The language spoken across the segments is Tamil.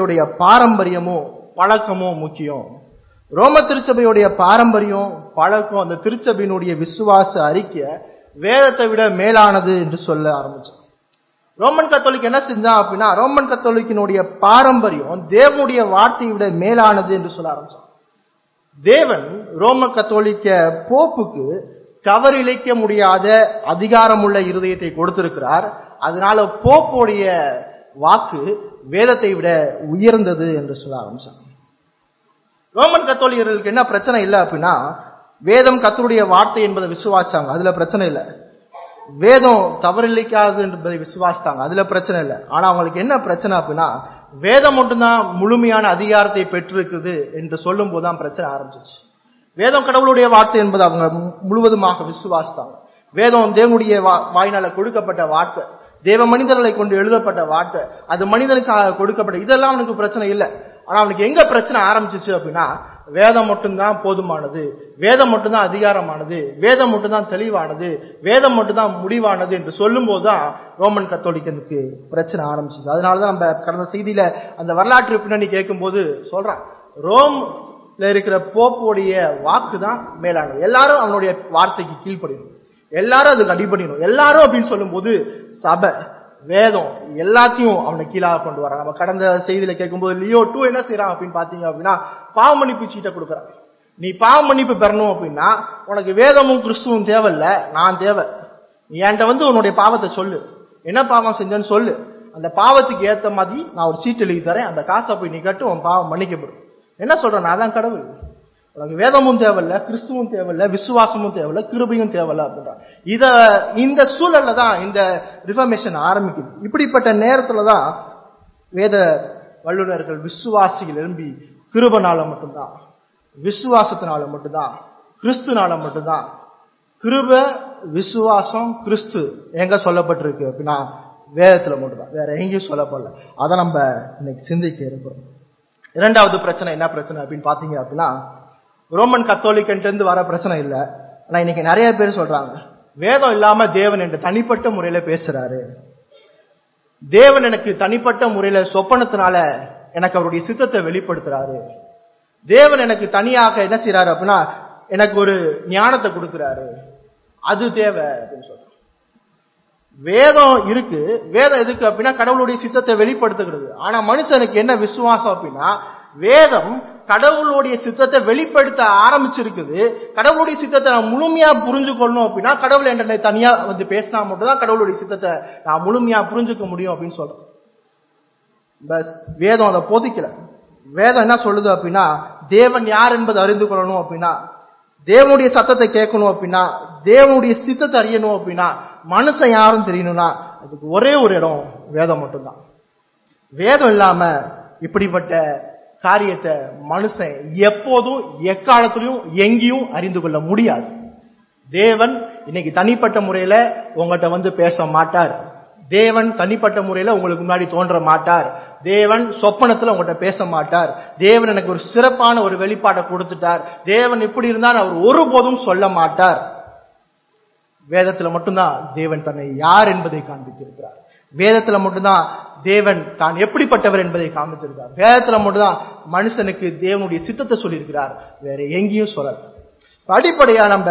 திருச்சபையுடைய பாரம்பரியமும் பழக்கமும் முக்கியம் ரோம திருச்சபையுடைய பாரம்பரியம் பழக்கம் அந்த திருச்சபையினுடைய விசுவாச அறிக்கை வேதத்தை விட மேலானது என்று சொல்ல ஆரம்பிச்சான் ரோமன் கத்தோலிக் என்ன செஞ்சான் அப்படின்னா ரோமன் கத்தோலிக்கினுடைய பாரம்பரியம் தேவனுடைய வார்த்தையை விட மேலானது என்று சொல்ல ஆரம்பிச்சான் தேவன் ரோம கத்தோலிக்க போப்புக்கு தவறிழைக்க முடியாத அதிகாரமுள்ள இருதயத்தை கொடுத்திருக்கிறார் அதனால போப்புடைய வாக்கு வேதத்தை விட உயர்ந்தது என்று சொல்ல ஆரம்பிச்சான் ரோமன் கத்தோலிகர்களுக்கு என்ன பிரச்சனை இல்லை அப்படின்னா வேதம் கத்தருடைய வார்த்தை என்பதை விசுவாசாங்க அதுல பிரச்சனை இல்லை வேதம் தவறில்லைக்காது என்பதை விசுவாசித்தாங்க அதுல பிரச்சனை இல்லை ஆனா அவங்களுக்கு என்ன பிரச்சனை அப்படின்னா வேதம் மட்டும்தான் முழுமையான அதிகாரத்தை பெற்றிருக்குது என்று சொல்லும் போதுதான் பிரச்சனை ஆரம்பிச்சிச்சு வேதம் கடவுளுடைய வார்த்தை என்பதை அவங்க மு- முழுவதுமாக விசுவாசித்தாங்க வேதம் தேவனுடைய வா- வாயினால கொடுக்கப்பட்ட வார்த்தை தேவ மனிதர்களை கொண்டு எழுதப்பட்ட வார்த்தை அது மனிதனுக்காக கொடுக்கப்பட்ட இதெல்லாம் அவனுக்கு பிரச்சனை இல்லை ஆனா அவனுக்கு எங்க பிரச்சனை ஆரம்பிச்சிச்சு அப்படின்னா வேதம் மட்டும்தான் போதுமானது வேதம் மட்டும்தான் அதிகாரமானது வேதம் மட்டும்தான் தெளிவானது வேதம் மட்டும்தான் முடிவானது என்று சொல்லும் போதுதான் ரோமன் கத்தோலிக்கனுக்கு பிரச்சனை ஆரம்பிச்சிச்சு அதனாலதான் நம்ம கடந்த செய்தியில அந்த வரலாற்று பின்னணி கேட்கும்போது சொல்றான் ரோம்ல இருக்கிற போப்புடைய வாக்கு தான் மேலானது எல்லாரும் அவனுடைய வார்த்தைக்கு கீழ்ப்படியணும் எல்லாரும் அதுக்கு அடிபடியணும் எல்லாரும் அப்படின்னு சொல்லும்போது சபை வேதம் எல்லாத்தையும் அவனை கீழாக கொண்டு வரான் நம்ம கடந்த செய்தியில கேட்கும்போது லியோ டூ என்ன செய்யறான் அப்படின்னு பாத்தீங்க அப்படின்னா பாவ மன்னிப்பு சீட்டை கொடுக்குறான் நீ பாவ மன்னிப்பு பெறணும் அப்படின்னா உனக்கு வேதமும் கிறிஸ்துவும் தேவையில்ல நான் தேவை நீ என்கிட்ட வந்து உன்னுடைய பாவத்தை சொல்லு என்ன பாவம் செஞ்சேன்னு சொல்லு அந்த பாவத்துக்கு ஏத்த மாதிரி நான் ஒரு சீட்டு எழுதி தரேன் அந்த காசை போய் நீ கட்டு உன் பாவம் மன்னிக்கப்படும் என்ன சொல்றேன் நான் தான் கடவுள் உனக்கு வேதமும் தேவையில்ல கிறிஸ்துவும் தேவையில்ல விசுவாசமும் தேவையில்ல கிருபையும் தேவையில்ல அப்படின்றான் இத இந்த சூழல்ல தான் இந்த ரிஃபர்மேஷன் ஆரம்பிக்குது இப்படிப்பட்ட நேரத்துல தான் வேத வல்லுநர்கள் விசுவாசிகள் எழும்பி கிருபனால மட்டும்தான் விசுவாசத்தினால மட்டும்தான் கிறிஸ்துனால மட்டும்தான் கிருப விசுவாசம் கிறிஸ்து எங்க சொல்லப்பட்டிருக்கு அப்படின்னா வேதத்துல மட்டும்தான் வேற எங்கேயும் சொல்லப்படல அதை நம்ம இன்னைக்கு சிந்திக்க இருக்கிறோம் இரண்டாவது பிரச்சனை என்ன பிரச்சனை அப்படின்னு பாத்தீங்க அப்படின்னா ரோமன் கத்தோலிக்கன்ட்டு இருந்து வர பிரச்சனை இல்ல ஆனா இன்னைக்கு நிறைய பேர் சொல்றாங்க வேதம் இல்லாம தேவன் என்று தனிப்பட்ட முறையில பேசுறாரு தேவன் எனக்கு தனிப்பட்ட முறையில சொப்பனத்தினால எனக்கு அவருடைய சித்தத்தை வெளிப்படுத்துறாரு தேவன் எனக்கு தனியாக என்ன செய்யறாரு அப்படின்னா எனக்கு ஒரு ஞானத்தை கொடுக்கிறாரு அது தேவை அப்படின்னு சொல்றாங்க வேதம் இருக்கு வேதம் எதுக்கு அப்படின்னா கடவுளுடைய சித்தத்தை வெளிப்படுத்துகிறது ஆனா மனுஷனுக்கு என்ன விசுவாசம் அப்படின்னா வேதம் கடவுளுடைய சித்தத்தை வெளிப்படுத்த ஆரம்பிச்சிருக்குது கடவுளுடைய சித்தத்தை நான் முழுமையா புரிஞ்சு கொள்ளணும் அப்படின்னா கடவுள் என்ற தனியா வந்து பேசினா மட்டும்தான் கடவுளுடைய சித்தத்தை நான் முழுமையா புரிஞ்சுக்க முடியும் அப்படின்னு சொல்றேன் பஸ் வேதம் அதை போதிக்கல வேதம் என்ன சொல்லுது அப்படின்னா தேவன் யார் என்பதை அறிந்து கொள்ளணும் அப்படின்னா தேவனுடைய சத்தத்தை கேட்கணும் அப்படின்னா தேவனுடைய சித்தத்தை அறியணும் அப்படின்னா மனுஷன் யாரும் தெரியணும்னா அதுக்கு ஒரே ஒரு இடம் வேதம் மட்டும்தான் வேதம் இல்லாம இப்படிப்பட்ட காரியத்தை மனுஷன் எப்போதும் எக்காலத்திலையும் எங்கேயும் அறிந்து கொள்ள முடியாது தேவன் இன்னைக்கு தனிப்பட்ட முறையில உங்கள்கிட்ட வந்து பேச மாட்டார் தேவன் தனிப்பட்ட முறையில உங்களுக்கு முன்னாடி தோன்ற மாட்டார் தேவன் சொப்பனத்துல உங்கள்கிட்ட பேச மாட்டார் தேவன் எனக்கு ஒரு சிறப்பான ஒரு வெளிப்பாட்டை கொடுத்துட்டார் தேவன் இப்படி இருந்தால் அவர் ஒருபோதும் சொல்ல மாட்டார் வேதத்துல மட்டும்தான் தேவன் தன்னை யார் என்பதை காண்பித்திருக்கிறார் வேதத்துல மட்டும்தான் தேவன் தான் எப்படிப்பட்டவர் என்பதை காமித்திருக்கிறார் வேதத்துல மட்டும்தான் மனுஷனுக்கு தேவனுடைய சித்தத்தை சொல்லியிருக்கிறார் வேற எங்கேயும் சொல்லல இப்ப அடிப்படையா நம்ம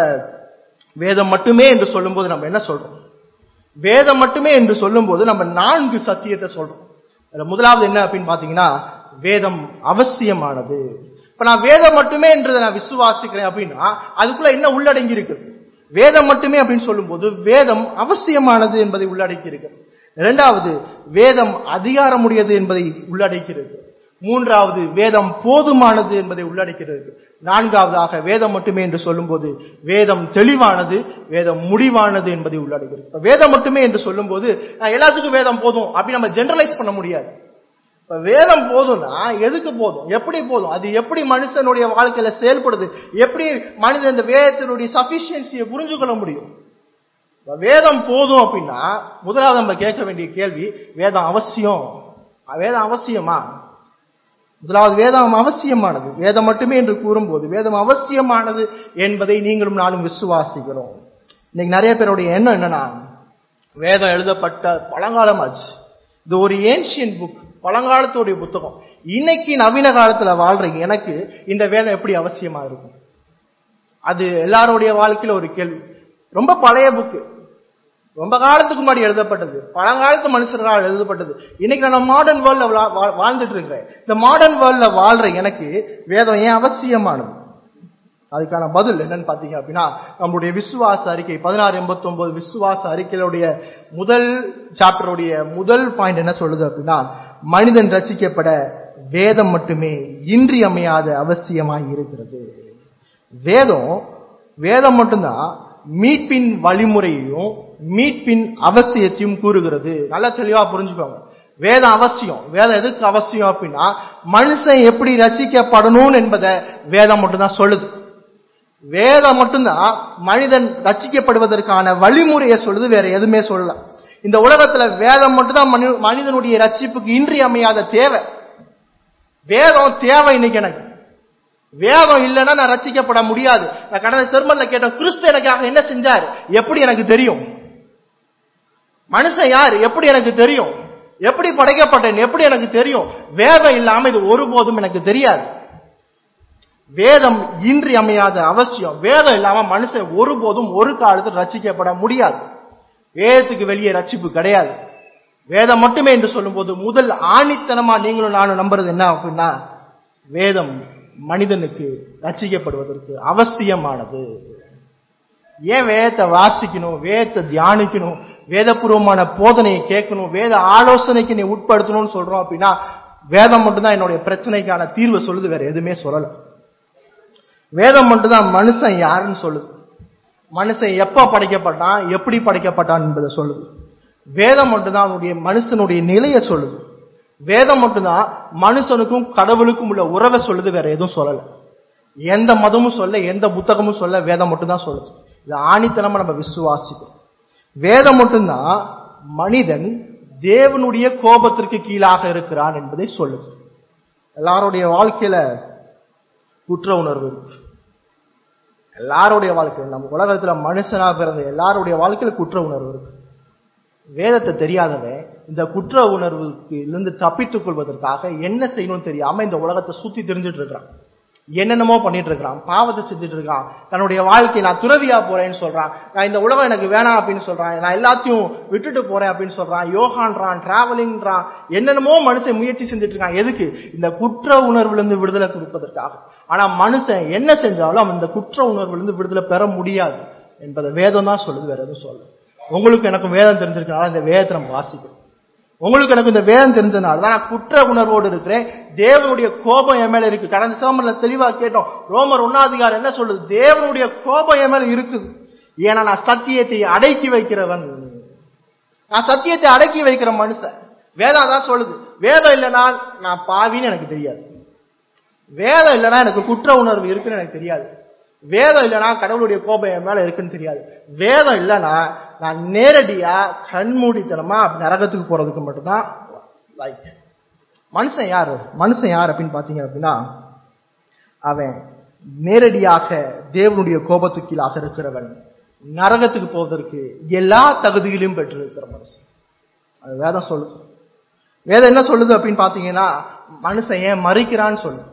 வேதம் மட்டுமே என்று சொல்லும்போது நம்ம என்ன சொல்றோம் வேதம் மட்டுமே என்று சொல்லும்போது நம்ம நான்கு சத்தியத்தை சொல்றோம் அதுல முதலாவது என்ன அப்படின்னு பாத்தீங்கன்னா வேதம் அவசியமானது இப்ப நான் வேதம் மட்டுமே என்றதை நான் விசுவாசிக்கிறேன் அப்படின்னா அதுக்குள்ள என்ன உள்ளடங்கி இருக்குது வேதம் மட்டுமே அப்படின்னு சொல்லும்போது வேதம் அவசியமானது என்பதை உள்ளடக்கி இருக்கிறது இரண்டாவது வேதம் அதிகாரமுடையது என்பதை உள்ளடக்கிறது மூன்றாவது வேதம் போதுமானது என்பதை உள்ளடக்கிறது நான்காவதாக வேதம் மட்டுமே என்று சொல்லும்போது வேதம் தெளிவானது வேதம் முடிவானது என்பதை உள்ளடக்கிறது இப்ப வேதம் மட்டுமே என்று சொல்லும்போது அஹ், எல்லாத்துக்கும் வேதம் போதும் அப்படி நம்ம ஜெனரலைஸ் பண்ண முடியாது இப்ப வேதம் போதும்னா எதுக்கு போதும் எப்படி போதும் அது எப்படி மனுஷனுடைய வாழ்க்கையில செயல்படுது எப்படி மனிதன் இந்த வேதத்தினுடைய சபிஷியன்சியை புரிஞ்சு கொள்ள முடியும் இப்ப வேதம் போதும் அப்படின்னா முதலாவது நம்ம கேட்க வேண்டிய கேள்வி வேதம் அவசியம் வேதம் அவசியமா முதலாவது வேதம் அவசியமானது வேதம் மட்டுமே என்று கூறும்போது வேதம் அவசியமானது என்பதை நீங்களும் நானும் விசுவாசிக்கிறோம் இன்னைக்கு நிறைய பேருடைய எண்ணம் என்னன்னா வேதம் எழுதப்பட்ட பழங்காலமாச்சு இது ஒரு ஏன்ஷியன் புக் பழங்காலத்துடைய புத்தகம் இன்னைக்கு நவீன காலத்துல வாழ்ற எனக்கு இந்த வேதம் எப்படி அவசியமா இருக்கும் அது எல்லாருடைய வாழ்க்கையில ஒரு கேள்வி ரொம்ப பழைய புக்கு ரொம்ப காலத்துக்கு முன்னாடி எழுதப்பட்டது பழங்காலத்து மனுஷர்களால் எழுதப்பட்டது இன்னைக்கு நான் மாடர்ன் வேர்ல்ட்ல வாழ்ந்துட்டு இருக்கிறேன் இந்த மாடர்ன் வேர்ல்ட்ல வாழ்ற எனக்கு வேதம் ஏன் அவசியமானது அதுக்கான பதில் என்னன்னு பாத்தீங்க அப்படின்னா நம்மளுடைய விசுவாச அறிக்கை பதினாறு எண்பத்தி ஒன்பது விசுவாச அறிக்கையுடைய முதல் சாப்டருடைய முதல் பாயிண்ட் என்ன சொல்லுது அப்படின்னா மனிதன் ரச்சிக்கப்பட வேதம் மட்டுமே இன்றியமையாத அவசியமாய் இருக்கிறது வேதம் வேதம் மட்டும்தான் மீட்பின் வழிமுறையையும் மீட்பின் அவசியத்தையும் கூறுகிறது நல்லா தெளிவா புரிஞ்சுக்கோங்க வேதம் அவசியம் வேதம் எதுக்கு அவசியம் அப்படின்னா மனுஷன் எப்படி ரசிக்கப்படணும் என்பதை வேதம் மட்டும்தான் சொல்லுது வேதம் மட்டும்தான் மனிதன் ரச்சிக்கப்படுவதற்கான வழிமுறையை சொல்லுது வேற எதுவுமே சொல்லல இந்த உலகத்துல வேதம் மட்டும்தான் மனி- மனிதனுடைய ரட்சிப்புக்கு இன்றியமையாத தேவை வேதம் தேவை இன்னைக்கு எனக்கு வேதம் இல்லைன்னா நான் ரட்சிக்கப்பட முடியாது நான் கடந்த செர்மன்ல கேட்டேன் கிறிஸ்து எனக்காக என்ன செஞ்சார் எப்படி எனக்கு தெரியும் மனுஷன் யார் எப்படி எனக்கு தெரியும் எப்படி படைக்கப்பட்டேன் எப்படி எனக்கு தெரியும் வேதம் இல்லாம இது ஒருபோதும் எனக்கு தெரியாது வேதம் இன்றியமையாத அவசியம் வேதம் இல்லாம மனுஷன் ஒருபோதும் ஒரு காலத்தில் ரட்சிக்கப்பட முடியாது வேதத்துக்கு வெளியே ரட்சிப்பு கிடையாது வேதம் மட்டுமே என்று சொல்லும்போது முதல் ஆணித்தனமா நீங்களும் நானும் நம்புறது என்ன அப்படின்னா வேதம் மனிதனுக்கு ரட்சிக்கப்படுவதற்கு அவசியமானது ஏன் வேதத்தை வாசிக்கணும் வேதத்தை தியானிக்கணும் வேதபூர்வமான போதனையை கேட்கணும் வேத ஆலோசனைக்கு நீ உட்படுத்தணும்னு சொல்றோம் அப்படின்னா வேதம் மட்டும்தான் என்னுடைய பிரச்சனைக்கான தீர்வை சொல்லுது வேற எதுவுமே சொல்லல வேதம் மட்டும்தான் மனுஷன் யாருன்னு சொல்லுது மனுஷன் எப்ப படைக்கப்பட்டான் எப்படி படைக்கப்பட்டான் என்பதை சொல்லுது வேதம் மட்டும்தான் அவனுடைய மனுஷனுடைய நிலையை சொல்லுது வேதம் மட்டும்தான் மனுஷனுக்கும் கடவுளுக்கும் உள்ள உறவை சொல்லுது வேற எதுவும் சொல்லல எந்த மதமும் சொல்ல எந்த புத்தகமும் சொல்ல வேதம் மட்டும்தான் சொல்லுது இது ஆணித்தனமா நம்ம விசுவாசிக்கிறோம் வேதம் மட்டும்தான் மனிதன் தேவனுடைய கோபத்திற்கு கீழாக இருக்கிறான் என்பதை சொல்லுது எல்லாருடைய வாழ்க்கையில குற்ற உணர்வு இருக்கு எல்லாருடைய வாழ்க்கையில் நம்ம உலகத்துல மனுஷனா பிறந்த எல்லாருடைய வாழ்க்கையில குற்ற உணர்வு இருக்கு வேதத்தை தெரியாதவன் இந்த குற்ற உணர்வுக்கு இருந்து தப்பித்துக் கொள்வதற்காக என்ன செய்யணும்னு தெரியாம இந்த உலகத்தை சுத்தி தெரிஞ்சிட்டு இருக்கிறான் என்னென்னமோ பண்ணிட்டு இருக்கிறான் பாவத்தை செஞ்சுட்டு இருக்கான் தன்னுடைய வாழ்க்கை நான் துறவியா போறேன்னு சொல்றான் நான் இந்த உலகம் எனக்கு வேணாம் அப்படின்னு சொல்றான் நான் எல்லாத்தையும் விட்டுட்டு போறேன் அப்படின்னு சொல்றான் யோகான்றான் டிராவலிங்றான் என்னென்னமோ மனுஷன் முயற்சி செஞ்சுட்டு இருக்கான் எதுக்கு இந்த குற்ற உணர்வுல இருந்து விடுதலை கொடுப்பதற்காக ஆனா மனுஷன் என்ன செஞ்சாலும் அவன் இந்த குற்ற உணர்வுல இருந்து விடுதலை பெற முடியாது என்பதை வேதம் தான் சொல்லுது வேற எதுவும் சொல்லு உங்களுக்கு எனக்கும் வேதம் தெரிஞ்சிருக்கனால இந்த வேதத்தை நம்ம வாசிக்கிறோம் உங்களுக்கு எனக்கு இந்த வேதம் தெரிஞ்சனால தான் நான் குற்ற உணர்வோடு இருக்கிறேன் தேவனுடைய கோபம் என் மேல இருக்கு கடந்த சிவமர்ல தெளிவா கேட்டோம் ரோமர் ஒன்னாதிகாரம் என்ன சொல்லுது தேவனுடைய கோபம் என் மேல இருக்குது ஏன்னா நான் சத்தியத்தை அடக்கி வைக்கிறவன் நான் சத்தியத்தை அடக்கி வைக்கிற மனுஷன் வேதம் தான் சொல்லுது வேதம் இல்லைன்னா நான் பாவின்னு எனக்கு தெரியாது வேதம் இல்லைன்னா எனக்கு குற்ற உணர்வு இருக்குன்னு எனக்கு தெரியாது வேதம் இல்லைன்னா கடவுளுடைய கோபம் என் மேல இருக்குன்னு தெரியாது வேதம் இல்லைன்னா நான் நேரடியா கண்மூடித்தனமா நரகத்துக்கு போறதுக்கு மட்டும்தான் லைக் மனுஷன் யாரு மனுஷன் யார் அப்படின்னு பாத்தீங்க அப்படின்னா அவன் நேரடியாக தேவனுடைய கோபத்துக்கு கீழாக இருக்கிறவன் நரகத்துக்கு போவதற்கு எல்லா தகுதிகளையும் பெற்றிருக்கிற மனுஷன் அது வேதம் சொல்லுது வேதம் என்ன சொல்லுது அப்படின்னு பாத்தீங்கன்னா மனுஷன் ஏன் மறிக்கிறான்னு சொல்லுது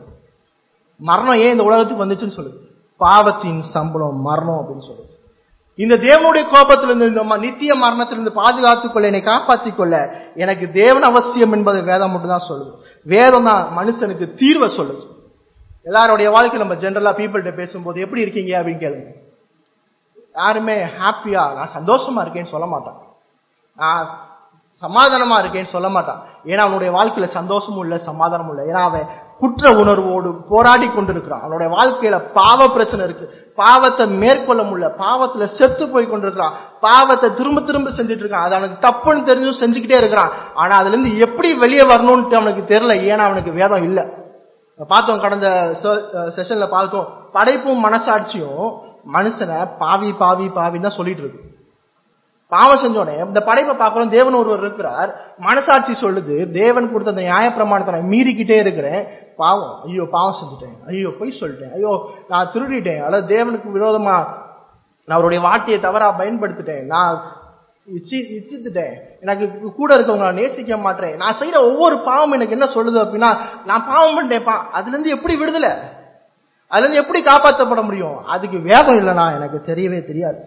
மரணம் ஏன் இந்த உலகத்துக்கு வந்துச்சுன்னு சொல்லுது பாவத்தின் சம்பளம் மரணம் அப்படின்னு சொல்லுது இந்த தேவனுடைய கோபத்திலிருந்து இந்த ம- நித்திய மரணத்திலிருந்து பாதுகாத்துக் கொள்ள என்னை காப்பாற்றிக் கொள்ள எனக்கு தேவன் அவசியம் என்பதை வேதம் மட்டும் தான் சொல்லுது வேதம் தான் மனுஷனுக்கு தீர்வை சொல்லுது எல்லாருடைய வாழ்க்கை நம்ம ஜென்ரலா பீப்புள்கிட்ட பேசும்போது எப்படி இருக்கீங்க அப்படின்னு கேளுங்க யாருமே ஹாப்பியா நான் சந்தோஷமா இருக்கேன்னு சொல்ல மாட்டான் நான் சமாதானமா இருக்கேன்னு சொல்ல மாட்டான் ஏன்னா அவனுடைய வாழ்க்கையில சந்தோஷமும் இல்லை சமாதானமும் இல்லை ஏன்னா அவன் குற்ற உணர்வோடு போராடி கொண்டிருக்கிறான் அவனுடைய வாழ்க்கையில பாவ பிரச்சனை இருக்கு பாவத்தை மேற்கொள்ள முடியல பாவத்துல செத்து போய் கொண்டிருக்கிறான் பாவத்தை திரும்ப திரும்ப செஞ்சுட்டு இருக்கான் அது அவனுக்கு தப்புன்னு தெரிஞ்சும் செஞ்சுக்கிட்டே இருக்கிறான் ஆனா அதுல இருந்து எப்படி வெளியே வரணும்னு அவனுக்கு தெரியல ஏன்னா அவனுக்கு வேதம் இல்லை பார்த்தோம் கடந்த செஷன்ல பார்த்தோம் படைப்பும் மனசாட்சியும் மனுஷனை பாவி பாவி பாவின்னு தான் சொல்லிட்டு இருக்கு பாவம் செஞ்சோடனே இந்த படைப்பை பார்க்கிறோம் தேவன் ஒருவர் இருக்கிறார் மனசாட்சி சொல்லுது தேவன் கொடுத்த அந்த நியாயப்பிரமாணத்தை நான் மீறிக்கிட்டே இருக்கிறேன் பாவம் ஐயோ பாவம் செஞ்சுட்டேன் ஐயோ பொய் சொல்லிட்டேன் ஐயோ நான் திருடிட்டேன் அல்லது தேவனுக்கு விரோதமா நான் அவருடைய வார்த்தையை தவறா பயன்படுத்திட்டேன் நான் இச்சி இச்சித்துட்டேன் எனக்கு கூட இருக்கவங்க நேசிக்க மாட்டேன் நான் செய்யற ஒவ்வொரு பாவம் எனக்கு என்ன சொல்லுது அப்படின்னா நான் பாவம் பண்ணிட்டேன்ப்பா அதுல இருந்து எப்படி விடுதலை அதுல இருந்து எப்படி காப்பாற்றப்பட முடியும் அதுக்கு வேதம் இல்லைனா எனக்கு தெரியவே தெரியாது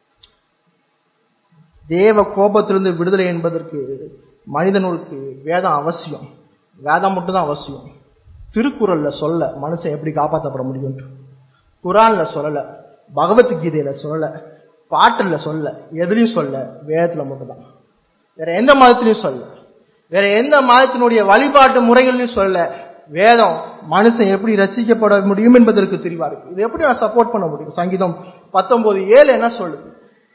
தேவ கோபத்திலிருந்து விடுதலை என்பதற்கு மனிதனுக்கு வேதம் அவசியம் வேதம் மட்டும்தான் அவசியம் திருக்குறள்ல சொல்ல மனுஷன் எப்படி காப்பாற்றப்பட முடியும் குரான்ல சொல்லல பகவத்கீதையில சொல்லல பாட்டுல சொல்ல எதுலயும் சொல்ல வேதத்துல மட்டும்தான் வேற எந்த மதத்திலையும் சொல்ல வேற எந்த மதத்தினுடைய வழிபாட்டு முறைகள்லையும் சொல்ல வேதம் மனுஷன் எப்படி ரசிக்கப்பட முடியும் என்பதற்கு தெரிவா இருக்கு இது எப்படி நான் சப்போர்ட் பண்ண முடியும் சங்கீதம் பத்தொன்பது ஏழு என்ன சொல்லுது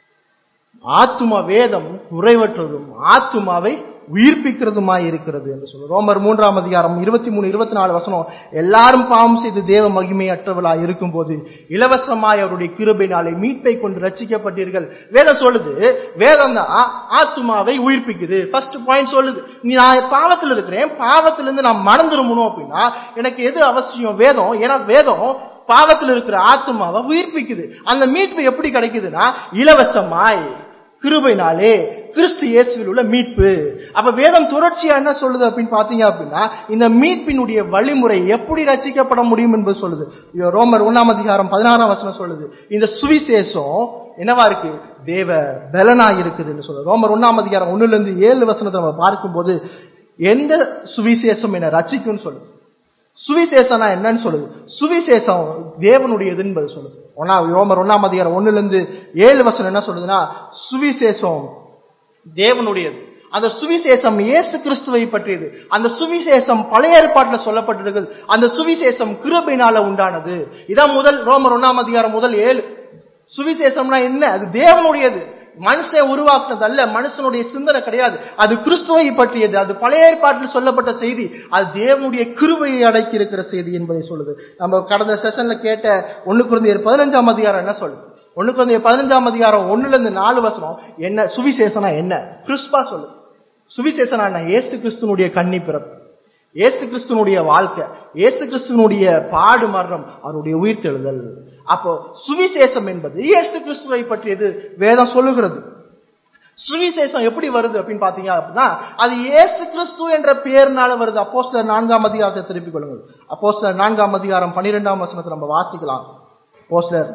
ஆத்தும வேதம் குறைவற்றதும் ஆத்துமாவை உயிர்ப்பிக்கிறதுமாய் இருக்கிறது என்று சொல்லும் ரோமர் மூன்றாம் அதிகாரம் இருபத்தி மூணு இருபத்தி நாலு வசனம் எல்லாரும் பாவம் செய்து தேவ மகிமையற்றவளா இருக்கும் போது இலவசமாய் அவருடைய கிருபைனாலே மீட்பை கொண்டு ரச்சிக்கப்பட்டீர்கள் வேதம் சொல்லுது வேதம் தான் ஆத்துமாவை உயிர்ப்பிக்குது ஃபர்ஸ்ட் பாயிண்ட் சொல்லுது நீ நான் பாவத்தில் இருக்கிறேன் பாவத்திலிருந்து நான் மனம் திரும்பணும் அப்படின்னா எனக்கு எது அவசியம் வேதம் ஏன்னா வேதம் பாவத்தில் இருக்கிற ஆத்துமாவை உயிர்ப்பிக்குது அந்த மீட்பு எப்படி கிடைக்குதுன்னா இலவசமாய் கிருபைனாலே கிறிஸ்து இயேசுவில் உள்ள மீட்பு அப்ப வேதம் தொடர்ச்சியா என்ன சொல்லுது அப்படின்னு பாத்தீங்க அப்படின்னா இந்த மீட்பினுடைய வழிமுறை எப்படி ரசிக்கப்பட முடியும் என்பது சொல்லுது இது ரோமர் ஒன்னாம் அதிகாரம் பதினாறாம் வசனம் சொல்லுது இந்த சுவிசேஷம் என்னவா இருக்கு தேவ பலனா இருக்குதுன்னு சொல்லுது ரோமர் ஒன்னாம் அதிகாரம் ஒண்ணுல இருந்து ஏழு வசனத்தை நம்ம பார்க்கும்போது எந்த சுவிசேஷம் என்ன ரசிக்கும்னு சொல்லுது சுவிசேஷனா என்னன்னு சொல்லுது சுவிசேஷம் தேவனுடையது என்பது சொல்லுது ஒன்னா ரோமர் ஒன்னாம் அதிகாரம் ஒண்ணுல இருந்து ஏழு வசனம் என்ன சொல்லுதுன்னா சுவிசேஷம் தேவனுடையது அந்த சுவிசேஷம் இயேசு கிறிஸ்துவை பற்றியது அந்த சுவிசேஷம் பழைய ஏற்பாட்டில் சொல்லப்பட்டிருக்குது அந்த சுவிசேஷம் கிருபையினால உண்டானது இதான் முதல் ரோமர் ஒன்னாம் அதிகாரம் முதல் ஏழு சுவிசேஷம்னா என்ன அது தேவனுடையது மனுஷன் உருவாக்குனது அல்ல மனுஷனுடைய சிந்தனை கிடையாது அது கிறிஸ்துவை பற்றியது அது பழைய ஏற்பாட்டில் சொல்லப்பட்ட செய்தி அது தேவனுடைய கிருபையை அடக்கி இருக்கிற செய்தி என்பதை சொல்லுது நம்ம கடந்த செஷன்ல கேட்ட ஒண்ணு குழந்தையர் பதினஞ்சாம் அதிகாரம் என்ன சொல்லுது ஒண்ணு குழந்தையர் பதினஞ்சாம் அதிகாரம் ஒண்ணுல இருந்து நாலு வசனம் என்ன சுவிசேஷனா என்ன கிறிஸ்பா சொல்லுது சுவிசேஷனா என்ன ஏசு கிறிஸ்துனுடைய கன்னி பிறப்பு ஏசு கிறிஸ்துனுடைய வாழ்க்கை ஏசு கிறிஸ்துவனுடைய பாடு மரணம் அவருடைய உயிர்த்தெழுதல் அப்போ சுவிசேஷம் என்பது இயேசு கிறிஸ்துவை பற்றியது வேதம் சொல்லுகிறது சுவிசேஷம் எப்படி வருது அப்படின்னு பாத்தீங்க அப்படின்னா அது இயேசு கிறிஸ்து என்ற பெயர்னால வருது அப்போ சில நான்காம் அதிகாரத்தை திருப்பிக் கொள்ளுங்கள் அப்போ சில நான்காம் அதிகாரம் பனிரெண்டாம் வசனத்தை நம்ம வாசிக்கலாம் அப்போ சிலர்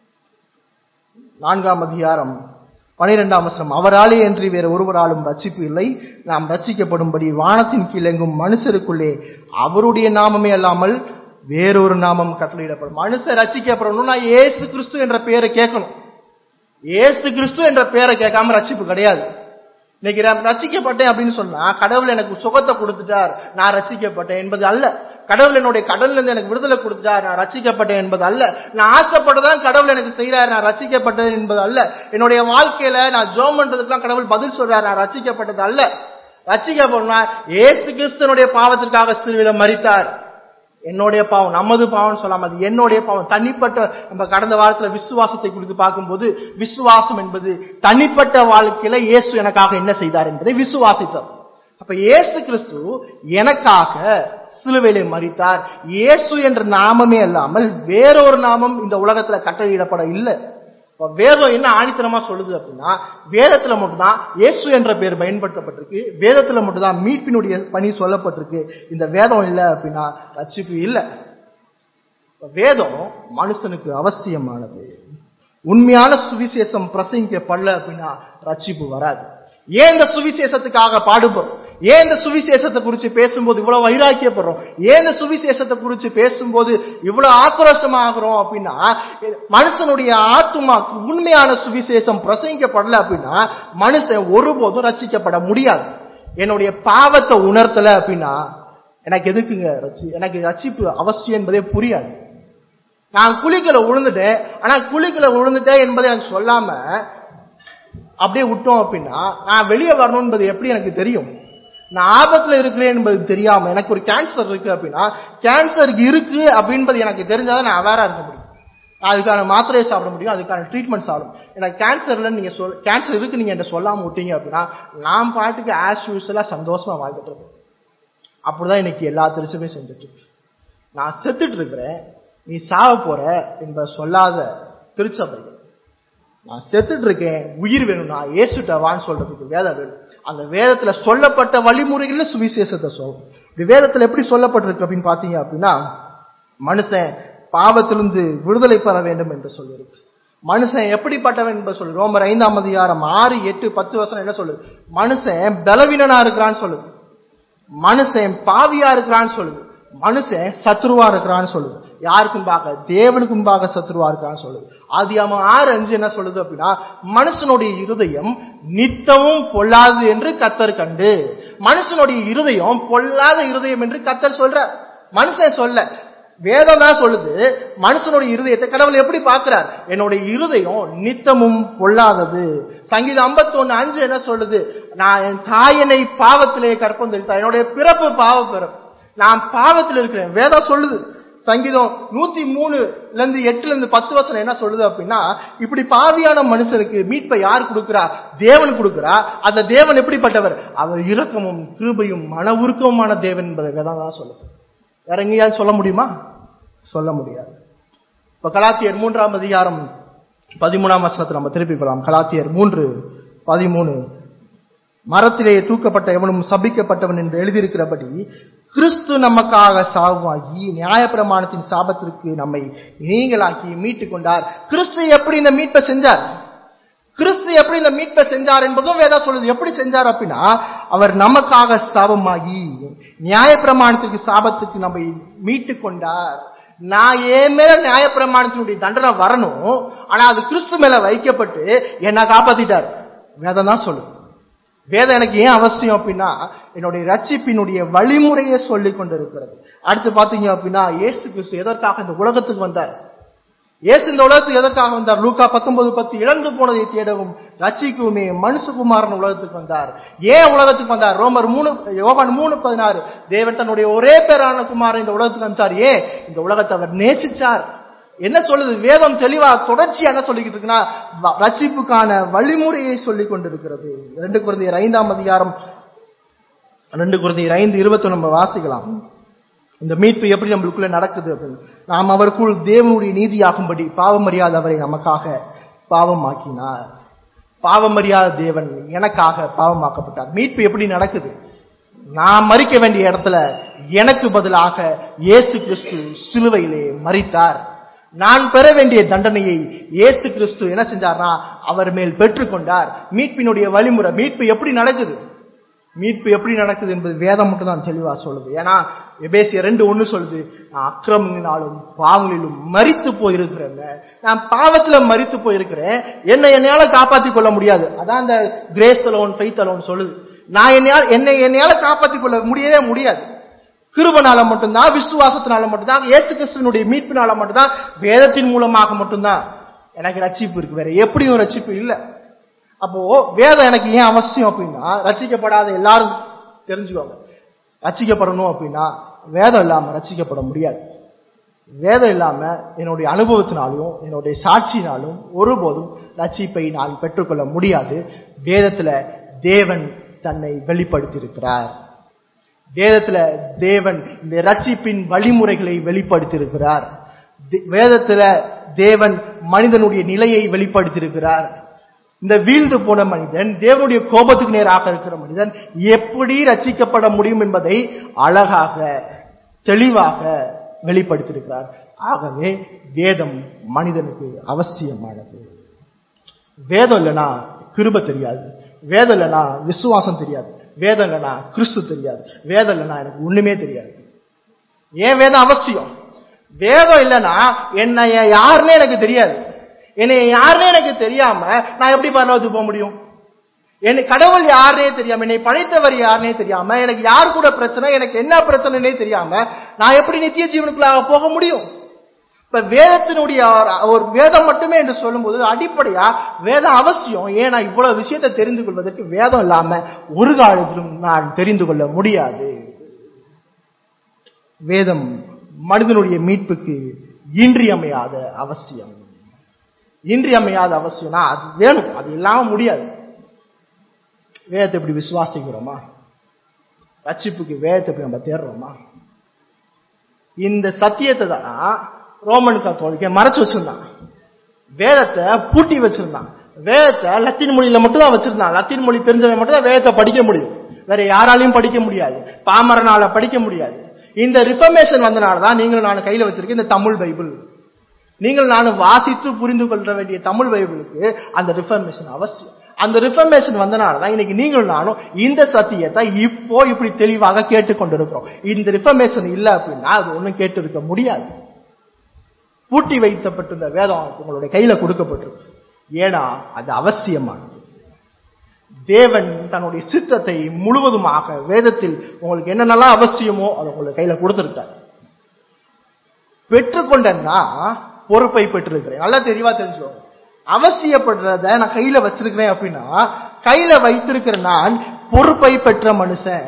நான்காம் அதிகாரம் பனிரெண்டாம் வசனம் அவராலே என்று வேறு ஒருவராலும் ரட்சிப்பு இல்லை நாம் ரட்சிக்கப்படும்படி வானத்தின் கீழெங்கும் மனுஷருக்குள்ளே அவருடைய நாமமே அல்லாமல் வேறொரு நாமம் கட்டளையிடப்படும் மனுஷன் ரட்சிக்கப்படணும்னா ஏசு கிறிஸ்து என்ற பெயரை கேட்கணும் ஏசு கிறிஸ்து என்ற பெயரை கேட்காம ரட்சிப்பு கிடையாது இன்னைக்கு நான் ரட்சிக்கப்பட்டேன் அப்படின்னு சொன்னா கடவுள் எனக்கு சுகத்தை கொடுத்துட்டார் நான் ரட்சிக்கப்பட்டேன் என்பது அல்ல கடவுள் என்னுடைய கடல்ல இருந்து எனக்கு விடுதலை கொடுத்துட்டார் நான் ரட்சிக்கப்பட்டேன் என்பது அல்ல நான் ஆசைப்பட்டதான் கடவுள் எனக்கு செய்யறாரு நான் ரட்சிக்கப்பட்டேன் என்பது அல்ல என்னுடைய வாழ்க்கையில நான் ஜோம் பண்றதுக்கெல்லாம் கடவுள் பதில் சொல்றாரு நான் ரட்சிக்கப்பட்டது அல்ல ரட்சிக்கப்படணும்னா ஏசு கிறிஸ்தனுடைய பாவத்திற்காக சிறுவில மறித்தார் என்னுடைய பாவம் நமது பாவம் சொல்லாம அது என்னுடைய பாவம் தனிப்பட்ட நம்ம கடந்த வாரத்துல விசுவாசத்தை குறித்து பார்க்கும்போது விசுவாசம் என்பது தனிப்பட்ட வாழ்க்கையில இயேசு எனக்காக என்ன செய்தார் என்பதை விசுவாசித்தோம் அப்ப இயேசு கிறிஸ்து எனக்காக சிலுவையிலே மறித்தார் இயேசு என்ற நாமமே அல்லாமல் வேறொரு நாமம் இந்த உலகத்துல கட்டளையிடப்பட இல்லை வேதம் என்ன ஆணித்தனமா சொல்லுது அப்படின்னா வேதத்துல மட்டும்தான் இயேசு என்ற பெயர் பயன்படுத்தப்பட்டிருக்கு வேதத்துல மட்டும்தான் மீட்பினுடைய பணி சொல்லப்பட்டிருக்கு இந்த வேதம் இல்லை அப்படின்னா ரட்சிப்பு இல்லை வேதம் மனுஷனுக்கு அவசியமானது உண்மையான சுவிசேஷம் பிரசங்கிக்கப்படல அப்படின்னா ரட்சிப்பு வராது ஏன் இந்த சுவிசேஷத்துக்காக பாடுபடுறோம் ஏன் இந்த சுவிசேஷத்தை குறித்து பேசும்போது இவ்வளவு வைராக்கியப்படுறோம் ஏன் இந்த சுவிசேஷத்தை குறித்து பேசும்போது இவ்வளவு ஆக்ரோஷமாகிறோம் அப்படின்னா மனுஷனுடைய ஆத்துமாக்கு உண்மையான சுவிசேஷம் பிரசங்கிக்கப்படல அப்படின்னா மனுஷன் ஒருபோதும் ரச்சிக்கப்பட முடியாது என்னுடைய பாவத்தை உணர்த்தல அப்படின்னா எனக்கு எதுக்குங்க ரச்சி எனக்கு ரட்சிப்பு அவசியம் என்பதே புரியாது நான் குளிக்கல விழுந்துட்டேன் ஆனா குளிக்கல விழுந்துட்டேன் என்பதை எனக்கு சொல்லாம அப்படியே விட்டோம் அப்படின்னா நான் வெளியே வரணும் என்பது எப்படி எனக்கு தெரியும் நான் ஆபத்துல இருக்கிறேன் என்பது தெரியாம எனக்கு ஒரு கேன்சர் இருக்கு அப்படின்னா கேன்சருக்கு இருக்கு அப்படின்றது எனக்கு தெரிஞ்சாதான் நான் அவேரா இருக்க முடியும் அதுக்கான மாத்திரையை சாப்பிட முடியும் அதுக்கான ட்ரீட்மெண்ட் சாப்பிடும் எனக்கு கேன்சர்ல நீங்க சொல் கேன்சர் இருக்கு நீங்க என்கிட்ட சொல்லாம விட்டீங்க அப்படின்னா நான் பாட்டுக்கு ஆஸ் யூஸ்வலா சந்தோஷமா வாழ்ந்துட்டு இருப்பேன் அப்படிதான் இன்னைக்கு எல்லா திருச்சுமே செஞ்சுட்டு இருக்கு நான் செத்துட்டு இருக்கிறேன் நீ சாவ போற என்பதை சொல்லாத திருச்சபைகள் நான் செத்துட்டு இருக்கேன் உயிர் வேணும்னா இயேசுட்ட வான்னு சொல்றதுக்கு வேதம் வேணும் அந்த வேதத்துல சொல்லப்பட்ட வழிமுறைகள்ல சுவிசேஷத்தை சொல்லும் இப்படி வேதத்துல எப்படி சொல்லப்பட்டிருக்கு அப்படின்னு பாத்தீங்க அப்படின்னா மனுஷன் பாவத்திலிருந்து விடுதலை பெற வேண்டும் என்று சொல்லியிருக்கு மனுஷன் எப்படிப்பட்டவன் என்பது சொல்லு ரோமர் ஐந்தாம் அதிகாரம் ஆறு எட்டு பத்து வருஷம் என்ன சொல்லுது மனுஷன் பலவீனனா இருக்கிறான்னு சொல்லுது மனுஷன் பாவியா இருக்கிறான்னு சொல்லுது மனுஷன் சத்ருவா இருக்கிறான்னு சொல்லுது யாருக்கும் பார்க்க தேவனுக்கும் பார்க்க சத்ருவா இருக்கான்னு சொல்லுது ஆதியாம ஆறு அஞ்சு என்ன சொல்லுது அப்படின்னா மனுஷனுடைய இருதயம் நித்தமும் பொல்லாது என்று கத்தர் கண்டு மனுஷனுடைய இருதயம் பொல்லாத இருதயம் என்று கத்தர் சொல்ற மனுஷன் சொல்ல வேதம் தான் சொல்லுது மனுஷனுடைய இருதயத்தை கடவுள் எப்படி பார்க்கிறார் என்னுடைய இருதயம் நித்தமும் பொல்லாதது சங்கீதம் 51 அஞ்சு என்ன சொல்லுது நான் என் தாயனை பாவத்திலே கற்பந்தரித்தா என்னுடைய பிறப்பு பாவ பிறப்பு நான் பாவத்தில் இருக்கிறேன் வேதம் சொல்லுது சங்கீதம் நூத்தி மூணுல இருந்து எட்டுல இருந்து பத்து வருஷம் என்ன சொல்லுது அப்படின்னா இப்படி பாவியான மனுஷனுக்கு மீட்பை யார் கொடுக்கிறா தேவன் கொடுக்கிறா அந்த தேவன் எப்படிப்பட்டவர் அவர் இரக்கமும் கிருபையும் மன உருக்கமுமான தேவன் என்பதை வேதம் தான் சொல்லுது வேற எங்கேயாவது சொல்ல முடியுமா சொல்ல முடியாது இப்ப கலாத்தியர் மூன்றாம் அதிகாரம் பதிமூணாம் வசனத்தை நம்ம திருப்பி போலாம் கலாத்தியர் மூன்று பதிமூணு மரத்திலே தூக்கப்பட்ட எவனும் சபிக்கப்பட்டவன் என்று எழுதியிருக்கிறபடி கிறிஸ்து நமக்காக சாவாகி நியாயப்பிரமாணத்தின் சாபத்திற்கு நம்மை நீங்களாக்கி மீட்டுக் கொண்டார் கிறிஸ்து எப்படி இந்த மீட்பை செஞ்சார் கிறிஸ்து எப்படி இந்த மீட்பை செஞ்சார் என்பதும் வேதா சொல்லுது எப்படி செஞ்சார் அப்படின்னா அவர் நமக்காக சாபமாகி நியாயப்பிரமாணத்திற்கு சாபத்துக்கு நம்மை மீட்டுக் கொண்டார் நான் என் மேல நியாயப்பிரமாணத்தினுடைய தண்டனை வரணும் ஆனா அது கிறிஸ்து மேல வைக்கப்பட்டு என்ன காப்பாத்திட்டார் வேதம் தான் சொல்லுது வேதம் எனக்கு ஏன் அவசியம் அப்படின்னா என்னுடைய ரட்சிப்பினுடைய வழிமுறையை சொல்லி கொண்டிருக்கிறது அடுத்து பாத்தீங்க அப்படின்னா இயேசு கிறிஸ்து எதற்காக இந்த உலகத்துக்கு வந்தார் இயேசு இந்த உலகத்துக்கு எதற்காக வந்தார் லூக்கா பத்தொன்பது பத்து இழந்து போனதை தேடவும் ரட்சிக்குமே மனுஷகுமாரன் உலகத்துக்கு வந்தார் ஏன் உலகத்துக்கு வந்தார் ரோமர் மூணு யோவான் மூணு பதினாறு தேவன் தன்னுடைய ஒரே பேரான குமாரன் இந்த உலகத்துக்கு வந்தார் ஏன் இந்த உலகத்தை அவர் நேசிச்சார் என்ன சொல்லுது வேதம் தெளிவா தொடர்ச்சி என்ன சொல்லிக்கிட்டு இருக்குன்னா வ- ரட்சிப்புக்கான வழிமுறையை சொல்லிக் கொண்டிருக்கிறது ரெண்டு குழந்தையர் ஐந்தாம் அதிகாரம் ரெண்டு குழந்தையர் ஐந்து இருபத்தி நம்ம வாசிக்கலாம் இந்த மீட்பு எப்படி நம்மளுக்குள்ள நடக்குது அப்படின்னு நாம் அவருக்குள் தேவனுடைய நீதியாகும்படி பாவமறியாத அவரை நமக்காக பாவமாக்கினார் பாவமறியாத தேவன் எனக்காக பாவமாக்கப்பட்டார் மீட்பு எப்படி நடக்குது நான் மறிக்க வேண்டிய இடத்துல எனக்கு பதிலாக இயேசு கிறிஸ்து சிலுவையிலே மறித்தார் நான் பெற வேண்டிய தண்டனையை இயேசு கிறிஸ்து என்ன செஞ்சார்னா அவர் மேல் பெற்றுக்கொண்டார் மீட்பினுடைய வழிமுறை மீட்பு எப்படி நடக்குது மீட்பு எப்படி நடக்குது என்பது வேதம் மட்டும் தான் தெளிவா சொல்லுது ஏன்னா எபேசிய ரெண்டு ஒண்ணு சொல்லுது நான் அக்கிரமினாலும் பாவங்களிலும் மரித்து போயிருக்கிறேங்க நான் பாவத்துல மரித்து போயிருக்கிறேன் என்னை என்னையால காப்பாத்திக் கொள்ள முடியாது அதான் அந்த கிரேஸ் அலோன் ஃபெய்த் அலோன் சொல்லுது நான் என்னையால் என்னை என்னையால காப்பாத்திக் கொள்ள முடியவே முடியாது கிருபனால மட்டும்தான் விசுவாசத்தினால மட்டும்தான் இயேசு கிறிஸ்துவனுடைய மீட்பினால மட்டும்தான் வேதத்தின் மூலமாக மட்டும்தான் எனக்கு ரட்சிப்பு இருக்கு வேற எப்படியும் ரட்சிப்பு இல்லை அப்போ வேதம் எனக்கு ஏன் அவசியம் அப்படின்னா ரட்சிக்கப்படாத எல்லாரும் தெரிஞ்சுக்கோங்க ரட்சிக்கப்படணும் அப்படின்னா வேதம் இல்லாம ரட்சிக்கப்பட முடியாது வேதம் இல்லாம என்னுடைய அனுபவத்தினாலும் என்னுடைய சாட்சியினாலும் ஒருபோதும் ரட்சிப்பை நான் பெற்றுக்கொள்ள முடியாது வேதத்துல தேவன் தன்னை வெளிப்படுத்தியிருக்கிறார் வேதத்துல தேவன் இந்த ரட்சிப்பின் வழிமுறைகளை வெளிப்படுத்தியிருக்கிறார் தி- வேதத்துல தேவன் மனிதனுடைய நிலையை வெளிப்படுத்தியிருக்கிறார் இந்த வீழ்ந்து போன மனிதன் தேவனுடைய கோபத்துக்கு நேராக இருக்கிற மனிதன் எப்படி ரட்சிக்கப்பட முடியும் என்பதை அழகாக தெளிவாக வெளிப்படுத்தியிருக்கிறார் ஆகவே வேதம் மனிதனுக்கு அவசியமானது வேதம் இல்லைன்னா கிருப தெரியாது வேதம் இல்லைன்னா விசுவாசம் தெரியாது வேதம் இல்லைன்னா கிறிஸ்து தெரியாது வேதம் இல்லைன்னா எனக்கு ஒண்ணுமே தெரியாது ஏன் வேதம் அவசியம் வேதம் இல்லைன்னா என்னை யாருன்னே எனக்கு தெரியாது என்னை யாருன்னே எனக்கு தெரியாம நான் எப்படி பரலோகத்துக்கு போக முடியும் என்னை கடவுள் யாருனே தெரியாம என்னை படைத்தவர் யாருனே தெரியாம எனக்கு யார் கூட பிரச்சனை எனக்கு என்ன பிரச்சனைனே தெரியாம நான் எப்படி நித்திய ஜீவனுக்குள்ளாக போக முடியும் இப்ப வேதத்தினுடைய ஒரு- ஒரு வேதம் மட்டுமே என்று சொல்லும்போது அடிப்படையா வேதம் அவசியம் ஏன்னா இவ்வளவு விஷயத்தை தெரிந்து கொள்வதற்கு வேதம் இல்லாம ஒரு காலத்திலும் நான் தெரிந்து கொள்ள முடியாது வேதம் மனிதனுடைய மீட்புக்கு இன்றியமையாத அவசியம் இன்றியமையாத அவசியம்னா அது வேணும் அது இல்லாம முடியாது வேதத்தை எப்படி விசுவாசிக்கிறோமா ரட்சிப்புக்கு வேதத்தை எப்படி நம்ம தேடுறோமா இந்த சத்தியத்தை தான் ரோமன் கத்தோலிக்க மறைச்சு வச்சிருந்தான் வேதத்தை பூட்டி வச்சிருந்தான் வேதத்தை லத்தீன் மொழியில மட்டும் தான் வச்சிருந்தான் லத்தீன் மொழி தெரிஞ்சவன் மட்டும் தான் வேதத்தை படிக்க முடியும் வேற யாராலையும் படிக்க முடியாது பாமரனால படிக்க முடியாது இந்த ரிஃபர்மேஷன் வந்தனால தான் நீங்கள் நான் கையில வச்சிருக்க இந்த தமிழ் பைபிள் நீங்கள் நானும் வாசித்து புரிந்து கொள்ள வேண்டிய தமிழ் பைபிளுக்கு அந்த ரிஃபர்மேஷன் அவசியம் அந்த ரிஃபர்மேஷன் வந்தனால தான் இன்னைக்கு நீங்கள் நானும் இந்த சத்தியத்தை இப்போ இப்படி தெளிவாக கேட்டுக்கொண்டிருக்கிறோம் இந்த ரிஃபர்மேஷன் இல்ல அப்படின்னா அது ஒண்ணும் கேட்டு இருக்க முடியாது பூட்டி வைக்கப்பட்டிருந்த வேதம் உங்களுடைய கையில கொடுக்கப்பட்டிருக்கு ஏன்னா அது அவசியமானது தேவன் தன்னுடைய சித்தத்தை முழுவதுமாக வேதத்தில் உங்களுக்கு என்னென்னலாம் அவசியமோ அதை உங்களுக்கு கையில கொடுத்திருக்காரு பெற்றுக்கொண்டேன்னா பொறுப்பை பெற்றிருக்கிறேன் நல்லா தெளிவா தெரிஞ்சுக்கோங்க அவசியப்படுறத நான் கையில வச்சிருக்கிறேன் அப்படின்னா கையில வைத்திருக்கிற நான் பொறுப்பை பெற்ற மனுஷன்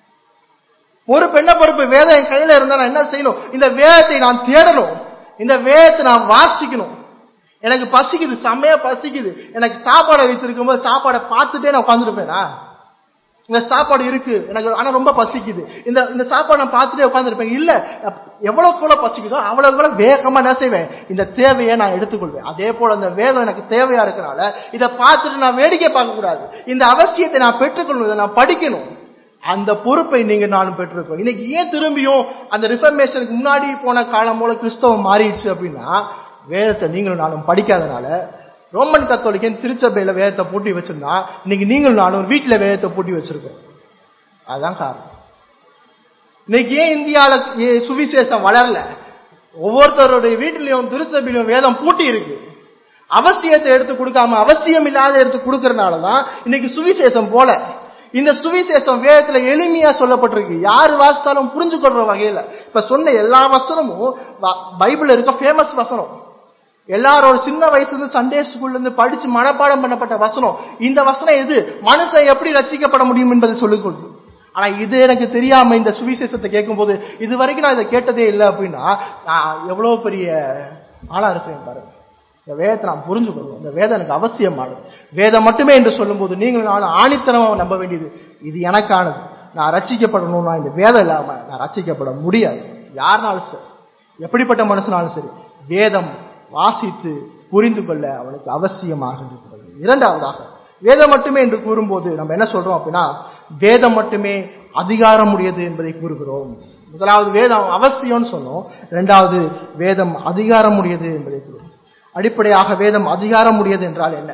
பொறுப்பு என்ன பொறுப்பு வேதம் என் கையில இருந்தா நான் என்ன செய்யணும் இந்த வேதத்தை நான் தேடணும் இந்த வேதத்தை நான் வாசிக்கணும் எனக்கு பசிக்குது செம்மையா பசிக்குது எனக்கு சாப்பாடை வைத்திருக்கும் போது சாப்பாடை பார்த்துட்டே நான் உட்காந்துருப்பேனா இந்த சாப்பாடு இருக்கு எனக்கு ஆனா ரொம்ப பசிக்குது இந்த இந்த சாப்பாடு நான் பார்த்துட்டே உட்காந்துருப்பேன் இல்ல எவ்வளவுக்கு எவ்வளவு பசிக்குதோ அவ்வளவு எவ்வளவு வேகமா என்ன செய்வேன் இந்த தேவையை நான் எடுத்துக்கொள்வேன் அதே போல அந்த வேதம் எனக்கு தேவையா இருக்கனால இதை பார்த்துட்டு நான் வேடிக்கை பார்க்க கூடாது இந்த அவசியத்தை நான் பெற்றுக்கொள்வது நான் படிக்கணும் அந்த பொறுப்பை நீங்க நானும் பெற்றிருக்கோம் இன்னைக்கு ஏன் திரும்பியும் அந்த ரிஃபர்மேஷனுக்கு முன்னாடி போன காலம் போல கிறிஸ்தவம் மாறிடுச்சு அப்படின்னா வேதத்தை நீங்களும் நானும் படிக்காதனால ரோமன் கத்தோலிக்கன் திருச்சபையில வேதத்தை பூட்டி வச்சிருந்தா இன்னைக்கு நீங்களும் நானும் வீட்டுல வேதத்தை பூட்டி வச்சிருக்கோம் அதுதான் காரணம் இன்னைக்கு ஏன் இந்தியால ஏ- சுவிசேஷம் வளரல ஒவ்வொருத்தருடைய வீட்டிலையும் திருச்சபையிலும் வேதம் பூட்டி இருக்கு அவசியத்தை எடுத்து கொடுக்காம அவசியம் இல்லாத எடுத்து கொடுக்கறனாலதான் இன்னைக்கு சுவிசேஷம் போல இந்த சுவிசேஷம் வேதத்துல எளிமையா சொல்லப்பட்டிருக்கு யாரு வாசித்தாலும் புரிஞ்சு கொள்ற வகையில இப்ப சொன்ன எல்லா வசனமும் ப- பைபிள்ல இருக்க ஃபேமஸ் வசனம் எல்லாரோட சின்ன வயசுல இருந்து சண்டே ஸ்கூல்ல இருந்து படிச்சு மனப்பாடம் பண்ணப்பட்ட வசனம் இந்த வசனம் எது மனுஷன் எப்படி ரட்சிக்கப்பட முடியும் என்பதை சொல்லிக் கொடுக்கும் ஆனா இது எனக்கு தெரியாம இந்த சுவிசேஷத்தை கேட்கும்போது இது வரைக்கும் நான் இதை கேட்டதே இல்லை அப்படின்னா நான் எவ்வளவு பெரிய ஆளா இருக்கிறேன் பாருங்க இந்த வேதத்தை நான் புரிஞ்சுக்கணும் இந்த வேதம் எனக்கு அவசியமானது வேதம் மட்டுமே என்று சொல்லும்போது நீங்கள் நான் ஆணித்தனமா நம்ப வேண்டியது இது எனக்கானது நான் ரட்சிக்கப்படணும்னா இந்த வேதம் இல்லாம நான் ரட்சிக்கப்பட முடியாது யாருனாலும் சரி எப்படிப்பட்ட மனுஷனாலும் சரி வேதம் வாசித்து புரிந்து கொள்ள அவனுக்கு அவசியமாக இருக்கிறது இரண்டாவதாக வேதம் மட்டுமே என்று கூறும்போது நம்ம என்ன சொல்றோம் அப்படின்னா வேதம் மட்டுமே அதிகாரம் உடையது என்பதை கூறுகிறோம் முதலாவது வேதம் அவசியம்னு சொன்னோம் இரண்டாவது வேதம் அதிகாரம் உடையது என்பதை கூறுகிறோம் அடிப்படையாக வேதம் அதிகாரம் உடையது என்றால் என்ன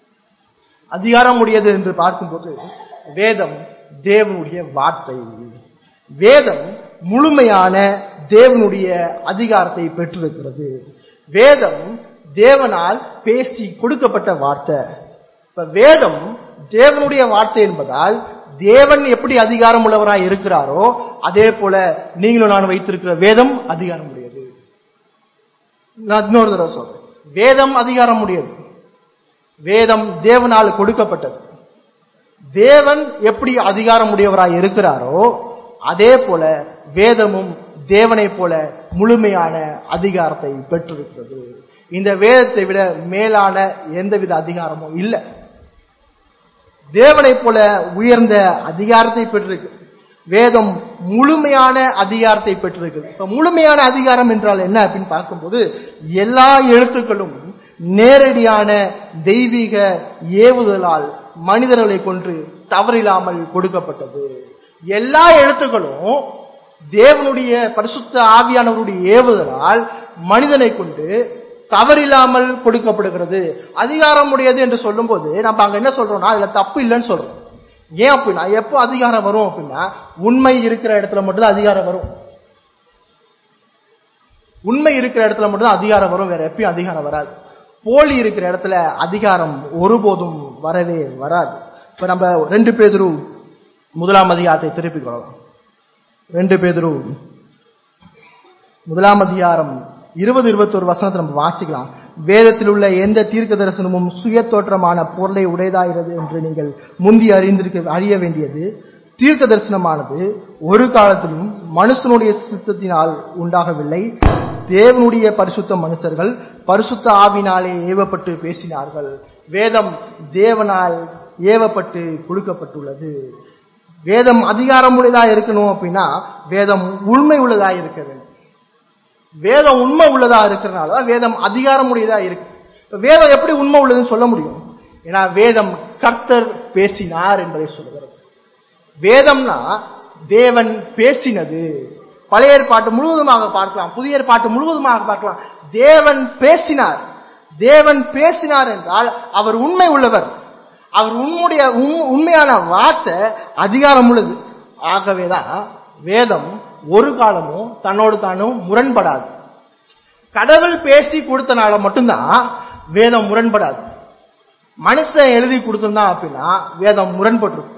அதிகாரம் உடையது என்று பார்க்கும்போது வேதம் தேவனுடைய வார்த்தை வேதம் முழுமையான தேவனுடைய அதிகாரத்தை பெற்றிருக்கிறது வேதம் தேவனால் பேசி கொடுக்கப்பட்ட வார்த்தை இப்ப வேதம் தேவனுடைய வார்த்தை என்பதால் தேவன் எப்படி அதிகாரம் உள்ளவராய் இருக்கிறாரோ அதே போல நீங்களும் நான் வைத்திருக்கிற வேதம் அதிகாரம் உடையது நான் இன்னொரு தடவை சொல்றேன் வேதம் அதிகாரம் உடையது வேதம் தேவனால் கொடுக்கப்பட்டது தேவன் எப்படி அதிகாரம் உடையவராய் இருக்கிறாரோ அதே போல வேதமும் தேவனை போல முழுமையான அதிகாரத்தை பெற்றிருக்கிறது இந்த வேதத்தை விட மேலான எந்தவித அதிகாரமும் இல்லை தேவனை போல உயர்ந்த அதிகாரத்தை பெற்றிருக்கு வேதம் முழுமையான அதிகாரத்தை பெற்றிருக்கு இப்ப முழுமையான அதிகாரம் என்றால் என்ன அப்படின்னு பார்க்கும்போது எல்லா எழுத்துக்களும் நேரடியான தெய்வீக ஏவுதலால் மனிதர்களை கொன்று தவறில்லாமல் கொடுக்கப்பட்டது எல்லா எழுத்துக்களும் தேவனுடைய பரிசுத்த ஆவியானவருடைய ஏவுதலால் மனிதனை கொண்டு தவறில்லாமல் கொடுக்கப்படுகிறது அதிகாரம் உடையது என்று சொல்லும்போது நம்ம அங்க என்ன சொல்றோம்னா அதுல தப்பு இல்லைன்னு சொல்றோம் ஏன் அப்படின்னா எப்போ அதிகாரம் வரும் அப்படின்னா உண்மை இருக்கிற இடத்துல மட்டும்தான் அதிகாரம் வரும் உண்மை இருக்கிற இடத்துல மட்டும்தான் அதிகாரம் வரும் வேற எப்பயும் அதிகாரம் வராது போலி இருக்கிற இடத்துல அதிகாரம் ஒருபோதும் வரவே வராது இப்ப நம்ம ரெண்டு பேதரும் முதலாம் அதிகாரத்தை திருப்பிக் கொள்ளலாம் ரெண்டு பேதரும் முதலாம் அதிகாரம் இருபது இருபத்தொரு வசனத்தை நம்ம வாசிக்கலாம் வேதத்தில் உள்ள எந்த தீர்க்க தரிசனமும் சுய தோற்றமான பொருளை உடையதாகிறது என்று நீங்கள் முந்தி அறிந்திருக்க அறிய வேண்டியது தீர்க்க தரிசனமானது ஒரு காலத்திலும் மனுஷனுடைய சித்தத்தினால் உண்டாகவில்லை தேவனுடைய பரிசுத்த மனுஷர்கள் பரிசுத்த ஆவினாலே ஏவப்பட்டு பேசினார்கள் வேதம் தேவனால் ஏவப்பட்டு கொடுக்கப்பட்டுள்ளது வேதம் அதிகாரம் உள்ளதா இருக்கணும் அப்படின்னா வேதம் உண்மை உள்ளதா இருக்க வேண்டும் வேதம் உண்மை உள்ளதா இருக்கிறனால தான் வேதம் அதிகாரம் உடையதா இருக்கு இப்ப வேதம் எப்படி உண்மை உள்ளதுன்னு சொல்ல முடியும் ஏன்னா வேதம் கர்த்தர் பேசினார் என்பதை சொல்லுகிறது வேதம்னா தேவன் பேசினது பழைய ஏற்பாட்டு முழுவதுமாக பார்க்கலாம் புதிய ஏற்பாட்டு முழுவதுமாக பார்க்கலாம் தேவன் பேசினார் தேவன் பேசினார் என்றால் அவர் உண்மை உள்ளவர் அவர் உண்மையுடைய உண்- உண்மையான வார்த்தை அதிகாரம் உள்ளது ஆகவேதான் வேதம் ஒரு காலமும் தன்னோடு தானும் முரண்படாது கடவுள் பேசி கொடுத்தனால மட்டும்தான் வேதம் முரண்படாது மனுஷன் எழுதி கொடுத்திருந்தான் அப்படின்னா வேதம் முரண்பட்டிருக்கும்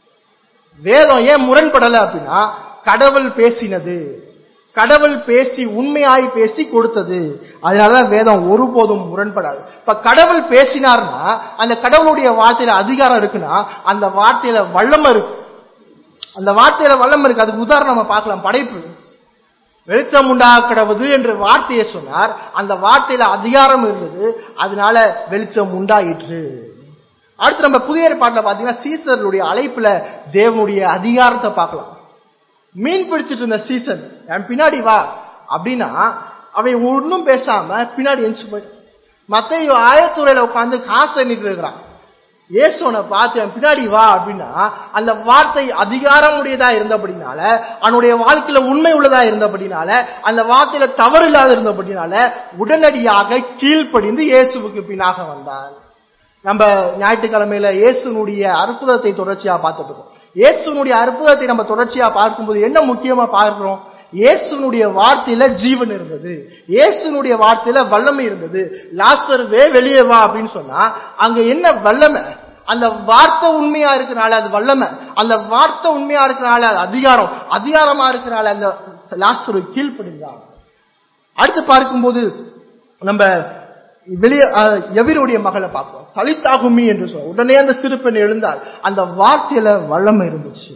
வேதம் ஏன் முரண்படல அப்படின்னா கடவுள் பேசினது கடவுள் பேசி உண்மையாய் பேசி கொடுத்தது அதனாலதான் வேதம் ஒருபோதும் முரண்படாது இப்ப கடவுள் பேசினார்னா அந்த கடவுளுடைய வார்த்தையில அதிகாரம் இருக்குன்னா அந்த வார்த்தையில வல்லமை இருக்கு அந்த வார்த்தையில வல்லமை இருக்கு அதுக்கு உதாரணம் நம்ம பார்க்கலாம் படைப்பு வெளிச்சம் உண்டாக்கிறது என்று வார்த்தையை சொன்னார் அந்த வார்த்தையில அதிகாரம் இருந்தது அதனால வெளிச்சம் உண்டாயிற்று அடுத்து நம்ம புதிய ஏற்பாட்டில் பார்த்தீங்கன்னா சீசர்களுடைய அழைப்புல தேவனுடைய அதிகாரத்தை பார்க்கலாம் மீன் பிடிச்சிட்டு இருந்த சீசன் என் பின்னாடி வா அப்படின்னா அவன் ஒன்றும் பேசாம பின்னாடி எந்திச்சு போயிட்டான் மத்த ஆயத்துறையில உட்காந்து காசு எண்ணிட்டு இருக்கிறான் இயேசுவனை பார்த்து என் பின்னாடி வா அப்படின்னா அந்த வார்த்தை அதிகாரம் உடையதா இருந்தபடினால அவனுடைய வாழ்க்கையில உண்மை உள்ளதா இருந்தபடினால அந்த வார்த்தையில தவறு இல்லாத இருந்தபடினால உடனடியாக கீழ்ப்படிந்து இயேசுவுக்கு பின்னாக வந்தான் நம்ம ஞாயிற்றுக்கிழமையில இயேசுனுடைய அற்புதத்தை தொடர்ச்சியா பார்த்துட்டு இருக்கோம் இயேசுனுடைய அற்புதத்தை நம்ம தொடர்ச்சியா பார்க்கும்போது என்ன முக்கியமா பார்க்கிறோம் இயேசுனுடைய வார்த்தையில ஜீவன் இருந்தது இயேசுனுடைய வார்த்தையில வல்லமை இருந்தது லாஸ்டர்வே வெளியே வா அப்படின்னு சொன்னா அங்க என்ன வல்லமை அந்த வார்த்தை உண்மையா இருக்கனால அது வல்லமை அந்த வார்த்தை உண்மையா இருக்கனால அது அதிகாரம் அதிகாரமா இருக்கனால அந்த லாஸ்டர் கீழ்ப்படிந்தான் அடுத்து பார்க்கும்போது நம்ம வெளியே அஹ், எவிருடைய மகளை பார்ப்போம் தலித்தாகுமி என்று சொல்ல உடனே அந்த சிறு பெண் எழுந்தால் அந்த வார்த்தையில வல்லமை இருந்துச்சு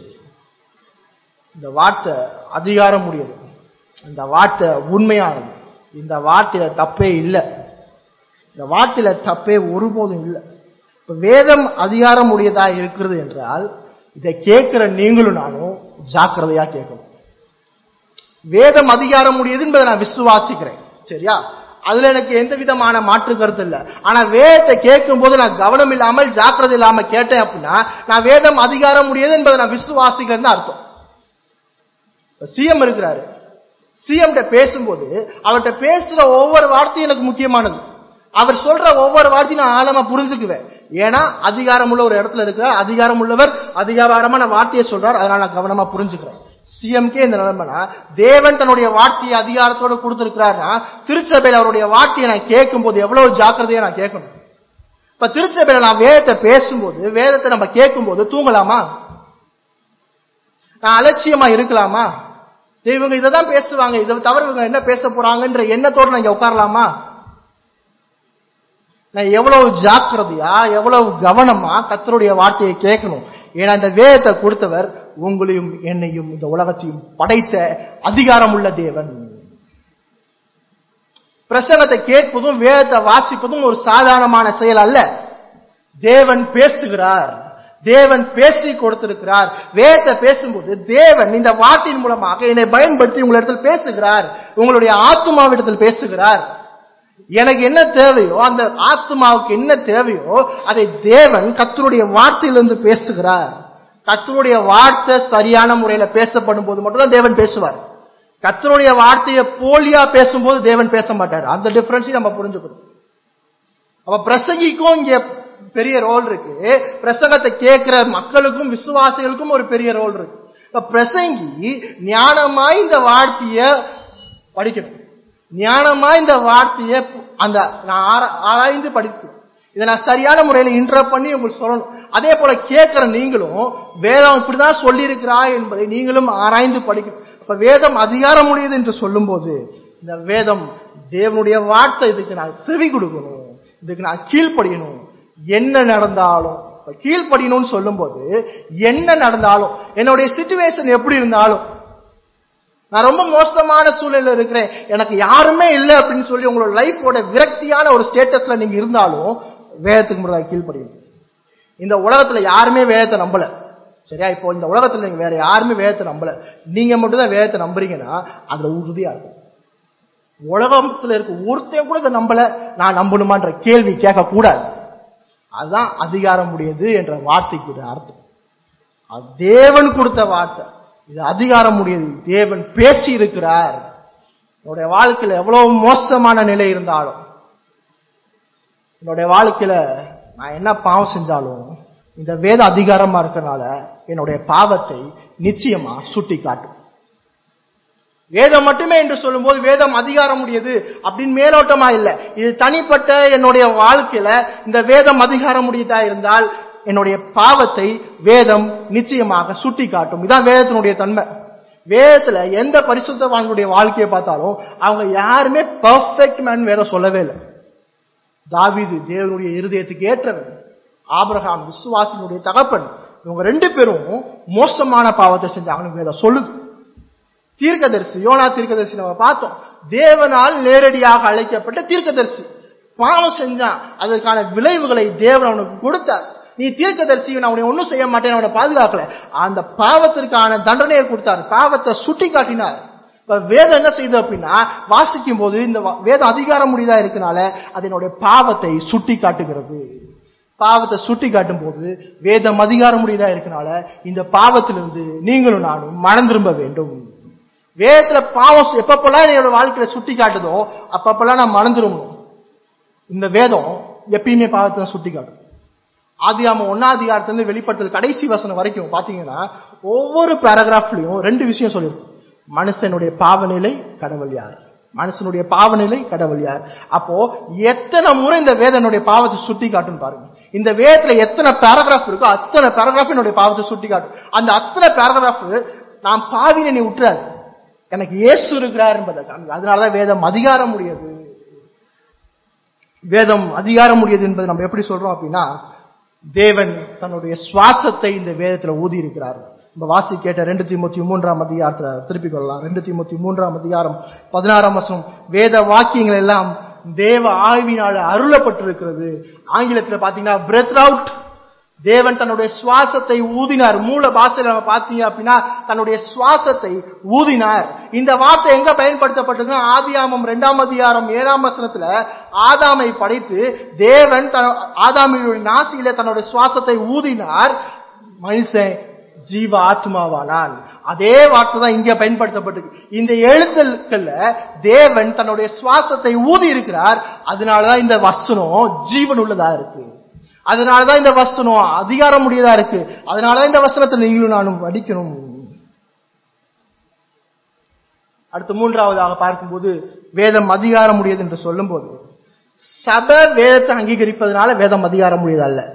இந்த வார்த்தை அதிகாரம் உடையது இந்த வார்த்தை உண்மையானது இந்த வார்த்தையில தப்பே இல்லை இந்த வார்த்தையில தப்பே ஒருபோதும் இல்லை இப்ப வேதம் அதிகாரம் உடையதா இருக்கிறது என்றால் இதை கேட்கிற நீங்களும் நானும் ஜாக்கிரதையா கேட்கணும் வேதம் அதிகாரம் உடையது என்பதை நான் விசுவாசிக்கிறேன் சரியா அதுல எனக்கு எந்த விதமான மாற்று கருத்து இல்ல ஆனா வேதத்தை கேட்கும் போது நான் கவனம் இல்லாமல் ஜாக்கிரதை இல்லாம கேட்டேன் அப்படின்னா நான் வேதம் அதிகாரம் உடையது என்பதை நான் விசுவாசிக்கிறேன்னு அர்த்தம் சிஎம் இருக்கிறாரு சிஎம் பேசும்போது அவர்கிட்ட பேசுற ஒவ்வொரு வார்த்தையும் எனக்கு முக்கியமானது அவர் சொல்ற ஒவ்வொரு வார்த்தையும் நான் ஆழமா புரிஞ்சுக்குவேன் ஏன்னா அதிகாரம் உள்ள ஒரு இடத்துல இருக்கிறார் அதிகாரம் உள்ளவர் அதிகாரமான வார்த்தையை சொல்றார் அதனால நான் கவனமா புரிஞ்சுக்கிறேன் சிஎம்கே இந்த நிலைமைனா தேவன் தன்னுடைய வார்த்தையை அதிகாரத்தோட கொடுத்திருக்கிறார்னா திருச்சபையில் அவருடைய வார்த்தையை நான் கேட்கும் போது எவ்வளவு ஜாக்கிரதையா நான் கேட்கணும் இப்ப திருச்சபையில நான் வேதத்தை பேசும்போது வேதத்தை நம்ம கேட்கும்போது தூங்கலாமா நான் அலட்சியமா இருக்கலாமா சரி, இவங்க இதை தான் பேசுவாங்க இதை தவிர இவங்க என்ன பேச போறாங்கன்ற எண்ணத்தோட நான் இங்க உட்காரலாமா நான் எவ்வளவு ஜாக்கிரதையா எவ்வளவு கவனமா கத்தருடைய வார்த்தையை கேட்கணும் ஏன்னா இந்த வேதத்தை கொடுத்தவர் உங்களையும் என்னையும் இந்த உலகத்தையும் படைத்த அதிகாரம் உள்ள தேவன் பிரசங்கத்தை கேட்பதும் வேதத்தை வாசிப்பதும் ஒரு சாதாரணமான செயல் அல்ல தேவன் பேசுகிறார் தேவன் பேசி கொடுத்திருக்கிறார் வேதத்தை பேசும்போது தேவன் இந்த வார்த்தையின் மூலமாக என்னை பயன்படுத்தி உங்களிடத்தில் பேசுகிறார் உங்களுடைய ஆத்மாவிடத்தில் பேசுகிறார் எனக்கு என்ன தேவையோ அந்த ஆத்மாவுக்கு என்ன தேவையோ அதை தேவன் கத்தருடைய வார்த்தையிலிருந்து பேசுகிறார் கத்தருடைய வார்த்தை சரியான முறையில பேசப்படும் போது மட்டும்தான் தேவன் பேசுவார் கத்தருடைய வார்த்தையை போலியா பேசும்போது தேவன் பேச மாட்டார் அந்த டிஃபரன்ஸையும் நம்ம புரிஞ்சுக்கணும் அப்ப பிரசங்கிக்கும் இங்க பெரிய ரோல் இருக்கு பிரசங்கத்தை கேட்கிற மக்களுக்கும் விசுவாசிகளுக்கும் ஒரு பெரிய ரோல் இருக்கு இப்ப பிரசங்கி ஞானமாய் இந்த வார்த்தைய படிக்கணும் ஞானமா இந்த வார்த்தையை அந்த நான் ஆரா- ஆராய்ந்து படிக்கணும் இதை நான் சரியான முறையில இன்டர் பண்ணி உங்களுக்கு சொல்லணும் அதே போல கேட்கிற நீங்களும் வேதம் இப்படிதான் சொல்லி இருக்கிறா என்பதை நீங்களும் ஆராய்ந்து படிக்கணும் அப்ப வேதம் அதிகாரம் உடையது என்று சொல்லும்போது இந்த வேதம் தேவனுடைய வார்த்தை இதுக்கு நான் செவி கொடுக்கணும் இதுக்கு நான் கீழ்ப்படியணும் என்ன நடந்தாலும் இப்ப கீழ்ப்படியணும்னு சொல்லும்போது என்ன நடந்தாலும் என்னுடைய சிச்சுவேஷன் எப்படி இருந்தாலும் நான் ரொம்ப மோசமான சூழ்நிலையில இருக்கிறேன் எனக்கு யாருமே இல்லை அப்படின்னு சொல்லி உங்களோட லைஃபோட விரக்தியான ஒரு ஸ்டேட்டஸ்ல நீங்க இருந்தாலும் வேதத்துக்கு முறையாக கீழ்ப்படியும் இந்த உலகத்துல யாருமே வேதத்தை நம்பல சரியா இப்போ இந்த உலகத்துல நீங்க வேற யாருமே வேதத்தை நம்பல நீங்க மட்டும் தான் வேதத்தை நம்புறீங்கன்னா அதுல உறுதியா இருக்கும் உலகத்துல இருக்க ஒருத்தையும் கூட இதை நம்பல நான் நம்பணுமான்ற கேள்வி கேட்க கூடாது அதுதான் அதிகாரம் உடையது என்ற வார்த்தைக்கு அர்த்தம் அது தேவன் கொடுத்த வார்த்தை இது அதிகாரம் உடையது தேவன் பேசி இருக்கிறார் என்னுடைய வாழ்க்கையில எவ்வளவு மோசமான நிலை இருந்தாலும் என்னுடைய வாழ்க்கையில நான் என்ன பாவம் செஞ்சாலும் இந்த வேத அதிகாரமா இருக்கறனால என்னுடைய பாவத்தை நிச்சயமா சுட்டி காட்டும் வேதம் மட்டுமே என்று சொல்லும்போது வேதம் அதிகாரம் உடையது அப்படின்னு மேலோட்டமா இல்ல இது தனிப்பட்ட என்னுடைய வாழ்க்கையில இந்த வேதம் அதிகாரம் உடையதா இருந்தால் என்னுடைய பாவத்தை வேதம் நிச்சயமாக சுட்டி காட்டும் இதான் வேதத்தினுடைய தன்மை வேதத்துல எந்த பரிசுத்தவான்களுடைய வாழ்க்கையை பார்த்தாலும் அவங்க யாருமே பர்ஃபெக்ட் மேன் வேதம் சொல்லவே இல்லை தாவீது தேவனுடைய இருதயத்துக்கு ஏற்றவன் ஆபிரகாம் விசுவாசினுடைய தகப்பன் இவங்க ரெண்டு பேரும் மோசமான பாவத்தை செஞ்சாங்கன்னு வேதம் சொல்லுது தீர்க்கதரிசி யோனா தீர்க்கதரிசி நம்ம பார்த்தோம் தேவனால் நேரடியாக அழைக்கப்பட்ட தீர்க்கதரிசி பாவம் செஞ்சான் அதற்கான விளைவுகளை தேவன் அவனுக்கு கொடுத்தார் நீ தீர்க்கதரிசி நான் அவனை ஒன்றும் செய்ய மாட்டேன் அவனை பாதுகாக்கல அந்த பாவத்திற்கான தண்டனையை கொடுத்தார் பாவத்தை சுட்டி காட்டினார் இப்ப வேதம் என்ன செய்யுது அப்படின்னா வாசிக்கும் போது இந்த வா- வேதம் அதிகாரம் முடியதா இருக்கனால அதனுடைய பாவத்தை சுட்டி காட்டுகிறது பாவத்தை சுட்டி காட்டும் போது வேதம் அதிகாரம் முடியதா இருக்கனால இந்த பாவத்திலிருந்து நீங்களும் நானும் மனம் திரும்ப வேண்டும் வேதத்துல பாவம் எப்பப்பெல்லாம் என்னோட வாழ்க்கையில சுட்டி காட்டுதோ அப்பப்பெல்லாம் நான் மனம் திரும்பணும் இந்த வேதம் எப்பயுமே பாவத்தை தான் சுட்டி காட்டும் ஆதியாம ஒன்னாம் அதிகாரத்திலிருந்து வெளிப்படுத்தல் கடைசி வசனம் வரைக்கும் பாத்தீங்கன்னா ஒவ்வொரு பேராகிராஃப்லயும் ரெண்டு விஷயம் சொல்லியிருக்கும் மனுஷனுடைய பாவநிலை கடவுள் யார் மனுஷனுடைய பாவநிலை கடவுள் யார் அப்போ எத்தனை முறை இந்த வேதனுடைய பாவத்தை சுட்டி காட்டும் பாருங்க இந்த வேதத்துல எத்தனை பேராகிராஃப் இருக்கோ அத்தனை பேராகிராஃப் என்னுடைய பாவத்தை சுட்டி காட்டும் அந்த அத்தனை பேராகிராஃப் நான் பாவினை நீ விட்டுறாது எனக்கு இயேசு இருக்கிறார் என்பதை காண்க அதனாலதான் வேதம் அதிகாரம் உடையது வேதம் அதிகாரம் உடையது என்பதை நம்ம எப்படி சொல்றோம் அப்படின்னா தேவன் தன்னுடைய சுவாசத்தை இந்த வேதத்துல ஊதி இருக்கிறார் நம்ம வாசி கேட்ட ரெண்டு தீமூத்தி மூன்றாம் அதிகாரத்துல திருப்பிக் கொள்ளலாம் ரெண்டு தீமூத்தி மூன்றாம் அதிகாரம் பதினாறாம் வசனம் வேத வாக்கியங்கள் எல்லாம் தேவ ஆய்வினால அருளப்பட்டிருக்கிறது ஆங்கிலத்துல பாத்தீங்கன்னா பிரெத் அவுட் தேவன் தன்னுடைய சுவாசத்தை ஊதினார் மூல பாஷையில நம்ம பார்த்தீங்க அப்படின்னா தன்னுடைய சுவாசத்தை ஊதினார் இந்த வார்த்தை எங்க பயன்படுத்தப்பட்டது ஆதியாமம் இரண்டாம் அதிகாரம் ஏழாம் வசனத்துல ஆதாமை படைத்து தேவன் தன் ஆதாமியுடைய நாசியில தன்னுடைய சுவாசத்தை ஊதினார் மனுஷன் ஜீவ ஆத்மாவானான் அதே வார்த்தை தான் இங்க பயன்படுத்தப்பட்டிருக்கு இந்த எழுத்துக்கள்ல தேவன் தன்னுடைய சுவாசத்தை ஊதி இருக்கிறார் அதனாலதான் இந்த வசனம் ஜீவன் உள்ளதா இருக்கு அதனாலதான் இந்த வசனம் அதிகாரம் உடையதா இருக்கு அதனாலதான் இந்த வசனத்தை நீங்களும் நானும் படிக்கணும் அடுத்து மூன்றாவதாக பார்க்கும்போது வேதம் அதிகாரம் உடையது என்று சொல்லும்போது சபை வேதத்தை அங்கீகரிப்பதனால வேதம் அதிகாரம் உடையது அல்ல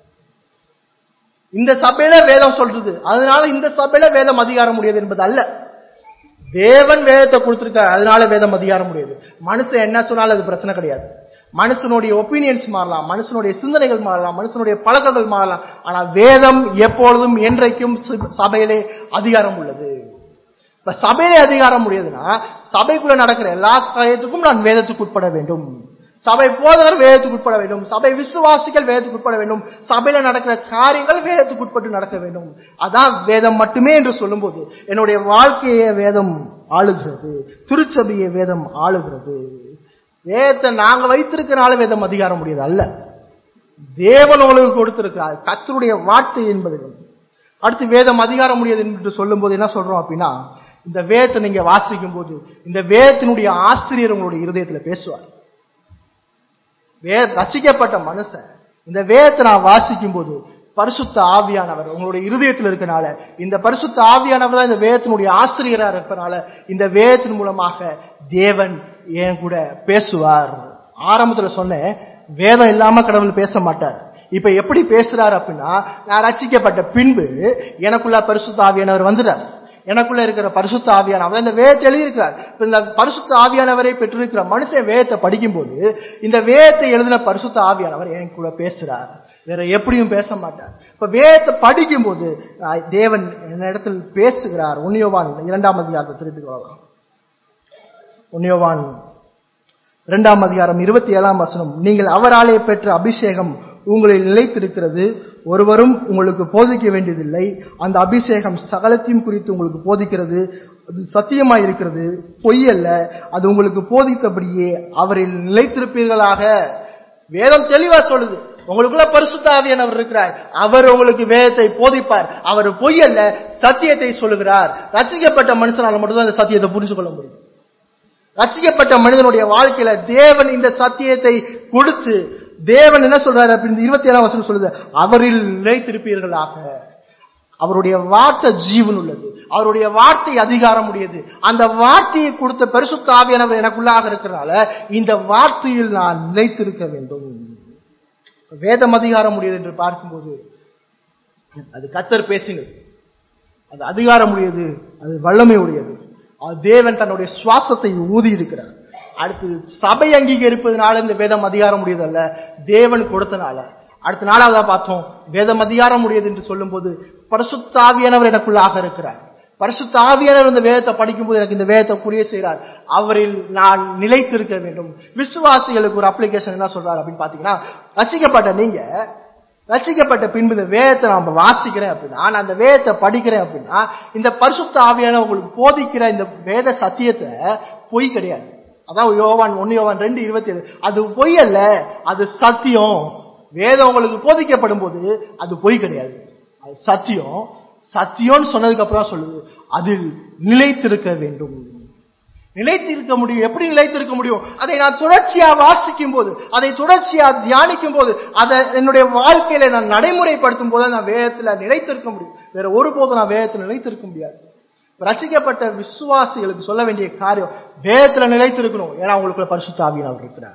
இந்த சபையில வேதம் சொல்றது அதனால இந்த சபையில வேதம் அதிகாரம் உடையது என்பது அல்ல தேவன் வேதத்தை கொடுத்திருக்கார் அதனால வேதம் அதிகாரம் உடையது மனுஷன் என்ன சொன்னாலும் அது பிரச்சனை கிடையாது மனுஷனுடைய ஒப்பீனியன்ஸ் மாறலாம் மனுஷனுடைய சிந்தனைகள் மாறலாம் மனுஷனுடைய பழக்கங்கள் மாறலாம் ஆனா வேதம் எப்பொழுதும் என்றைக்கும் சி- சபையிலே அதிகாரம் உள்ளது இப்ப சபையிலே அதிகாரம் உடையதுன்னா சபைக்குள்ள நடக்கிற எல்லா காரியத்துக்கும் நான் வேதத்துக்கு உட்பட வேண்டும் சபை போதகர் வேதத்துக்கு உட்பட வேண்டும் சபை விசுவாசிகள் வேதத்துக்கு உட்பட வேண்டும் சபையில நடக்கிற காரியங்கள் வேதத்துக்கு உட்பட்டு நடக்க வேண்டும் அதான் வேதம் மட்டுமே என்று சொல்லும்போது என்னுடைய வாழ்க்கையை வேதம் ஆளுகிறது திருச்சபையை வேதம் ஆளுகிறது வேதத்தை நாங்க வைத்திருக்கிறனால வேதம் அதிகாரம் முடியாது அல்ல தேவன் உங்களுக்கு கொடுத்திருக்கிறார் கர்த்தருடைய வார்த்தை என்பது அடுத்து வேதம் அதிகாரம் முடியாது என்று சொல்லும்போது என்ன சொல்றோம் அப்படின்னா இந்த வேதத்தை நீங்க வாசிக்கும் போது இந்த வேதத்தினுடைய ஆசிரியர் உங்களுடைய இருதயத்துல பேசுவார் வே ரசிக்கப்பட்ட மனுஷன் இந்த வேதத்தை நான் வாசிக்கும் போது பரிசுத்த ஆவியானவர் உங்களுடைய இருதயத்தில் இருக்கனால இந்த பரிசுத்த ஆவியானவர் தான் இந்த வேதத்தினுடைய ஆசிரியரா இருப்பனால இந்த வேதத்தின் மூலமாக தேவன் என் கூட பேசுவார் ஆரம்பத்துல சொன்னேன் வேதம் இல்லாம கடவுள் பேச மாட்டார் இப்ப எப்படி பேசுறாரு அப்படின்னா நான் ரசிக்கப்பட்ட பின்பு எனக்குள்ள பரிசுத்த ஆவியானவர் வந்துட்டார் எனக்குள்ள இருக்கிற பரிசுத்த ஆவியானவர் இந்த வேதத்தை எழுதியிருக்கிறார் இப்ப இந்த பரிசுத்த ஆவியானவரை பெற்றிருக்கிற மனுஷன் வேதத்தை படிக்கும்போது இந்த வேதத்தை எழுதின பரிசுத்த ஆவியானவர் எனக்குள்ள பேசுறார் வேற எப்படியும் பேச மாட்டார் இப்ப வேதத்தை படிக்கும்போது ஆஹ், தேவன் என்னிடத்தில் பேசுகிறார் உன்னியோவான் இரண்டாம் அதிகாரத்தை திருப்பி கொள்ளலாம் உன்னியோவான் இரண்டாம் அதிகாரம் இருபத்தி ஏழாம் வசனம் நீங்கள் அவராலே பெற்ற அபிஷேகம் உங்களில் நிலைத்திருக்கிறது ஒருவரும் உங்களுக்கு போதிக்க வேண்டியதில்லை அந்த அபிஷேகம் சகலத்தையும் குறித்து உங்களுக்கு போதிக்கிறது அது சத்தியமாய் இருக்கிறது பொய் அல்ல அது உங்களுக்கு போதித்தபடியே அவரில் நிலைத்திருப்பீர்களாக வேதம் தெளிவா சொல்லுது உங்களுக்குள்ள பரிசுத்த ஆவியானவர் இருக்கிறார் அவர் உங்களுக்கு வேதத்தை போதிப்பார் அவர் பொய் அல்ல சத்தியத்தை சொல்லுகிறார் ரசிக்கப்பட்ட மனுஷனால மட்டும்தான் அந்த சத்தியத்தை புரிஞ்சு கொள்ள முடியும் ரசிக்கப்பட்ட மனிதனுடைய வாழ்க்கையில தேவன் இந்த சத்தியத்தை கொடுத்து தேவன் என்ன சொல்றாரு அப்படின்னு இருபத்தி ஏழாம் வசனம் சொல்லுது அவரில் நிலைத்திருப்பீர்களாக அவருடைய வார்த்தை ஜீவன் உள்ளது அவருடைய வார்த்தை அதிகாரம் உடையது அந்த வார்த்தையை கொடுத்த பரிசுத்த ஆவியானவர் எனக்குள்ளாக இருக்கிறனால இந்த வார்த்தையில் நான் நிலைத்திருக்க வேண்டும் வேதம் அதிகாரம் உடையது என்று பார்க்கும்போது அது கத்தர் பேசினது அது அதிகாரம் உடையது அது வல்லமை உடையது அது தேவன் தன்னுடைய சுவாசத்தை ஊதி இருக்கிறார் அடுத்து சபை அங்கீகரிப்பதனால இந்த வேதம் அதிகாரம் உடையது அல்ல தேவன் கொடுத்தனால அடுத்த நாளாவதா பார்த்தோம் வேதம் அதிகாரம் உடையது என்று சொல்லும்போது பரிசுத்தாவியானவர் எனக்குள்ளாக இருக்கிறார் பரிசுத்த ஆவியானவர் இந்த வேதத்தை படிக்கும்போது எனக்கு இந்த வேதத்தை புரிய செய்கிறார் அவரில் நான் நிலைத்திருக்க வேண்டும் விசுவாசிகளுக்கு ஒரு அப்ளிகேஷன் என்ன சொல்றாரு அப்படின்னு பாத்தீங்கன்னா ரசிக்கப்பட்ட நீங்க ரசிக்கப்பட்ட பின்பு இந்த வேதத்தை நான் வாசிக்கிறேன் அப்படின்னா நான் அந்த வேதத்தை படிக்கிறேன் அப்படின்னா இந்த பரிசுத்த ஆவியான உங்களுக்கு போதிக்கிற இந்த வேத சத்தியத்தை பொய் கிடையாது அதான் யோவான் ஒன்னு யோவான் ரெண்டு இருபத்தி ஏழு அது பொய் அல்ல அது சத்தியம் வேதம் உங்களுக்கு போதிக்கப்படும் போது அது பொய் கிடையாது அது சத்தியம் சத்தியம்னு சொன்னதுக்கு அப்புறம் சொல்லுது அதில் நிலைத்திருக்க வேண்டும் நிலைத்திருக்க முடியும் எப்படி நிலைத்திருக்க முடியும் அதை நான் தொடர்ச்சியா வாசிக்கும் போது அதை தொடர்ச்சியா தியானிக்கும் போது அதை என்னுடைய வாழ்க்கையில நான் நடைமுறைப்படுத்தும் போது நான் வேதத்துல நிலைத்திருக்க முடியும் வேற ஒருபோதும் நான் வேதத்துல நிலைத்திருக்க முடியாது ரசிக்கப்பட்ட விசுவாசிகளுக்கு சொல்ல வேண்டிய காரியம் வேதத்துல நிலைத்திருக்கணும் ஏன்னா உங்களுக்குள்ள பரிசுத்த ஆவியானவர் இருக்கிறார்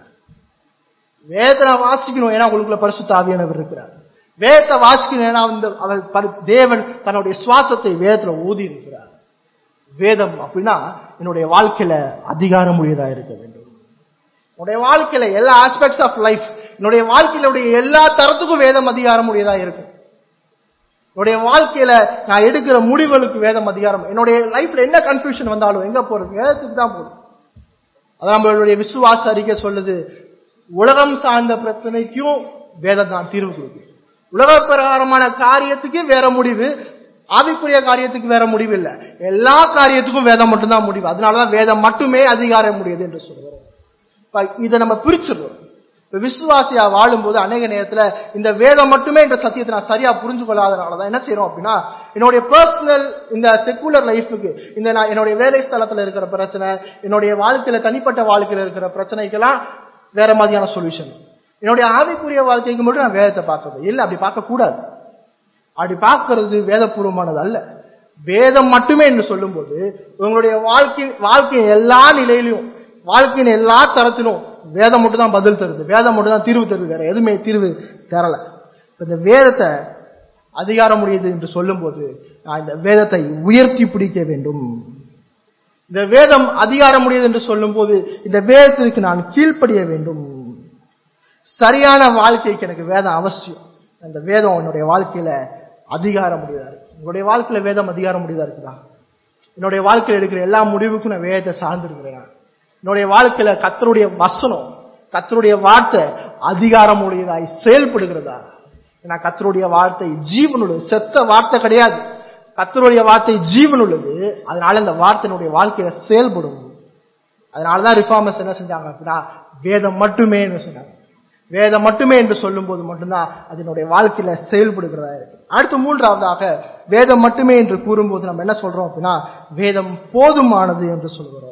வேதத்தை வாசிக்கணும் ஏன்னா உங்களுக்குள்ள பரிசுத்த ஆவியானவர் இருக்கிறார் வேதத்தை வாசிக்கணும் ஏன்னா இந்த அவர் பரி- தேவன் தன்னுடைய சுவாசத்தை வேதத்துல ஊதி இருக்கிறார் வேதம் அப்படின்னா என்னுடைய வாழ்க்கையில அதிகாரம் உடையதா இருக்க வேண்டும் என்னுடைய வாழ்க்கையில எல்லா ஆஸ்பெக்ட்ஸ் ஆஃப் லைஃப் என்னுடைய வாழ்க்கையிலுடைய எல்லா தரத்துக்கும் வேதம் அதிகாரம் உடையதா இருக்கும் என்னுடைய வாழ்க்கையில நான் எடுக்கிற முடிவுகளுக்கு வேதம் அதிகாரம் என்னுடைய லைஃப்ல என்ன கன்ஃபியூஷன் வந்தாலும் எங்க போறது வேதத்துக்கு தான் போகும் அதான் நம்மளுடைய விசுவாச அறிக்கை சொல்லுது உலகம் சார்ந்த பிரச்சனைக்கும் வேதம் தான் தீர்வு கொடுக்குது உலக பிரகாரமான காரியத்துக்கு வேற முடிவு ஆவிக்குரிய காரியத்துக்கு வேற முடிவு இல்ல எல்லா காரியத்துக்கும் வேதம் மட்டும்தான் முடிவு அதனாலதான் வேதம் மட்டுமே அதிகாரம் முடியுது என்று சொல்கிறோம் இப்ப இதை நம்ம பிரிச்சிடுறோம் இப்ப விசுவாசியா வாழும்போது அநேக நேரத்துல இந்த வேதம் மட்டுமே என்ற சத்தியத்தை நான் சரியா புரிஞ்சு கொள்ளாதனாலதான் என்ன செய்யறோம் அப்படின்னா என்னுடைய பர்சனல் இந்த செக்குலர் லைஃபுக்கு இந்த நான் என்னுடைய வேலை ஸ்தலத்துல இருக்கிற பிரச்சனை என்னுடைய வாழ்க்கையில தனிப்பட்ட வாழ்க்கையில இருக்கிற பிரச்சனைக்கெல்லாம் வேற மாதிரியான சொல்யூஷன் என்னுடைய ஆவிக்குரிய வாழ்க்கைக்கு மட்டும் நான் வேதத்தை பார்க்கறது இல்ல அப்படி பார்க்க கூடாது அப்படி பார்க்கிறது வேதபூர்வமானது அல்ல வேதம் மட்டுமே என்று சொல்லும்போது உங்களுடைய வாழ்க்கை வாழ்க்கையின் எல்லா நிலையிலும் வாழ்க்கையின் எல்லா தரத்திலும் வேதம் மட்டும் தான் பதில் தருது வேதம் மட்டும் தான் தீர்வு தருது வேற எதுவுமே தீர்வு தரல இப்ப இந்த வேதத்தை அதிகாரம் உடையது என்று சொல்லும்போது நான் இந்த வேதத்தை உயர்த்தி பிடிக்க வேண்டும் இந்த வேதம் அதிகாரம் உடையது என்று சொல்லும்போது இந்த வேதத்திற்கு நான் கீழ்ப்படிய வேண்டும் சரியான வாழ்க்கைக்கு எனக்கு வேதம் அவசியம் அந்த வேதம் என்னுடைய வாழ்க்கையில அதிகாரம் முடியதா இருக்கு உங்களுடைய வாழ்க்கையில வேதம் அதிகாரம் முடியதா இருக்குதா என்னுடைய வாழ்க்கையில எடுக்கிற எல்லா முடிவுக்கும் நான் வேதத்தை சார்ந்திருக்கிறேன் நான். என்னுடைய வாழ்க்கையில கத்தருடைய வசனம் கத்தருடைய வார்த்தை அதிகாரம் உடையதாய் செயல்படுகிறதா ஏன்னா கத்தருடைய வார்த்தை ஜீவன் உள்ளது செத்த வார்த்தை கிடையாது கத்தருடைய வார்த்தை ஜீவன் உள்ளது அதனால இந்த வார்த்தையினுடைய வாழ்க்கையில செயல்படும் அதனாலதான் ரிஃபார்மர்ஸ் என்ன செஞ்சாங்க அப்படின்னா வேதம் மட்டுமே என்று சொன்னாங்க வேதம் மட்டுமே என்று சொல்லும்போது மட்டும்தான் அதனுடைய வாழ்க்கையில செயல்படுகிறதா இருக்கு அடுத்து மூன்றாவதாக வேதம் மட்டுமே என்று கூறும்போது நம்ம என்ன சொல்றோம் அப்படின்னா வேதம் போதுமானது என்று சொல்கிறோம்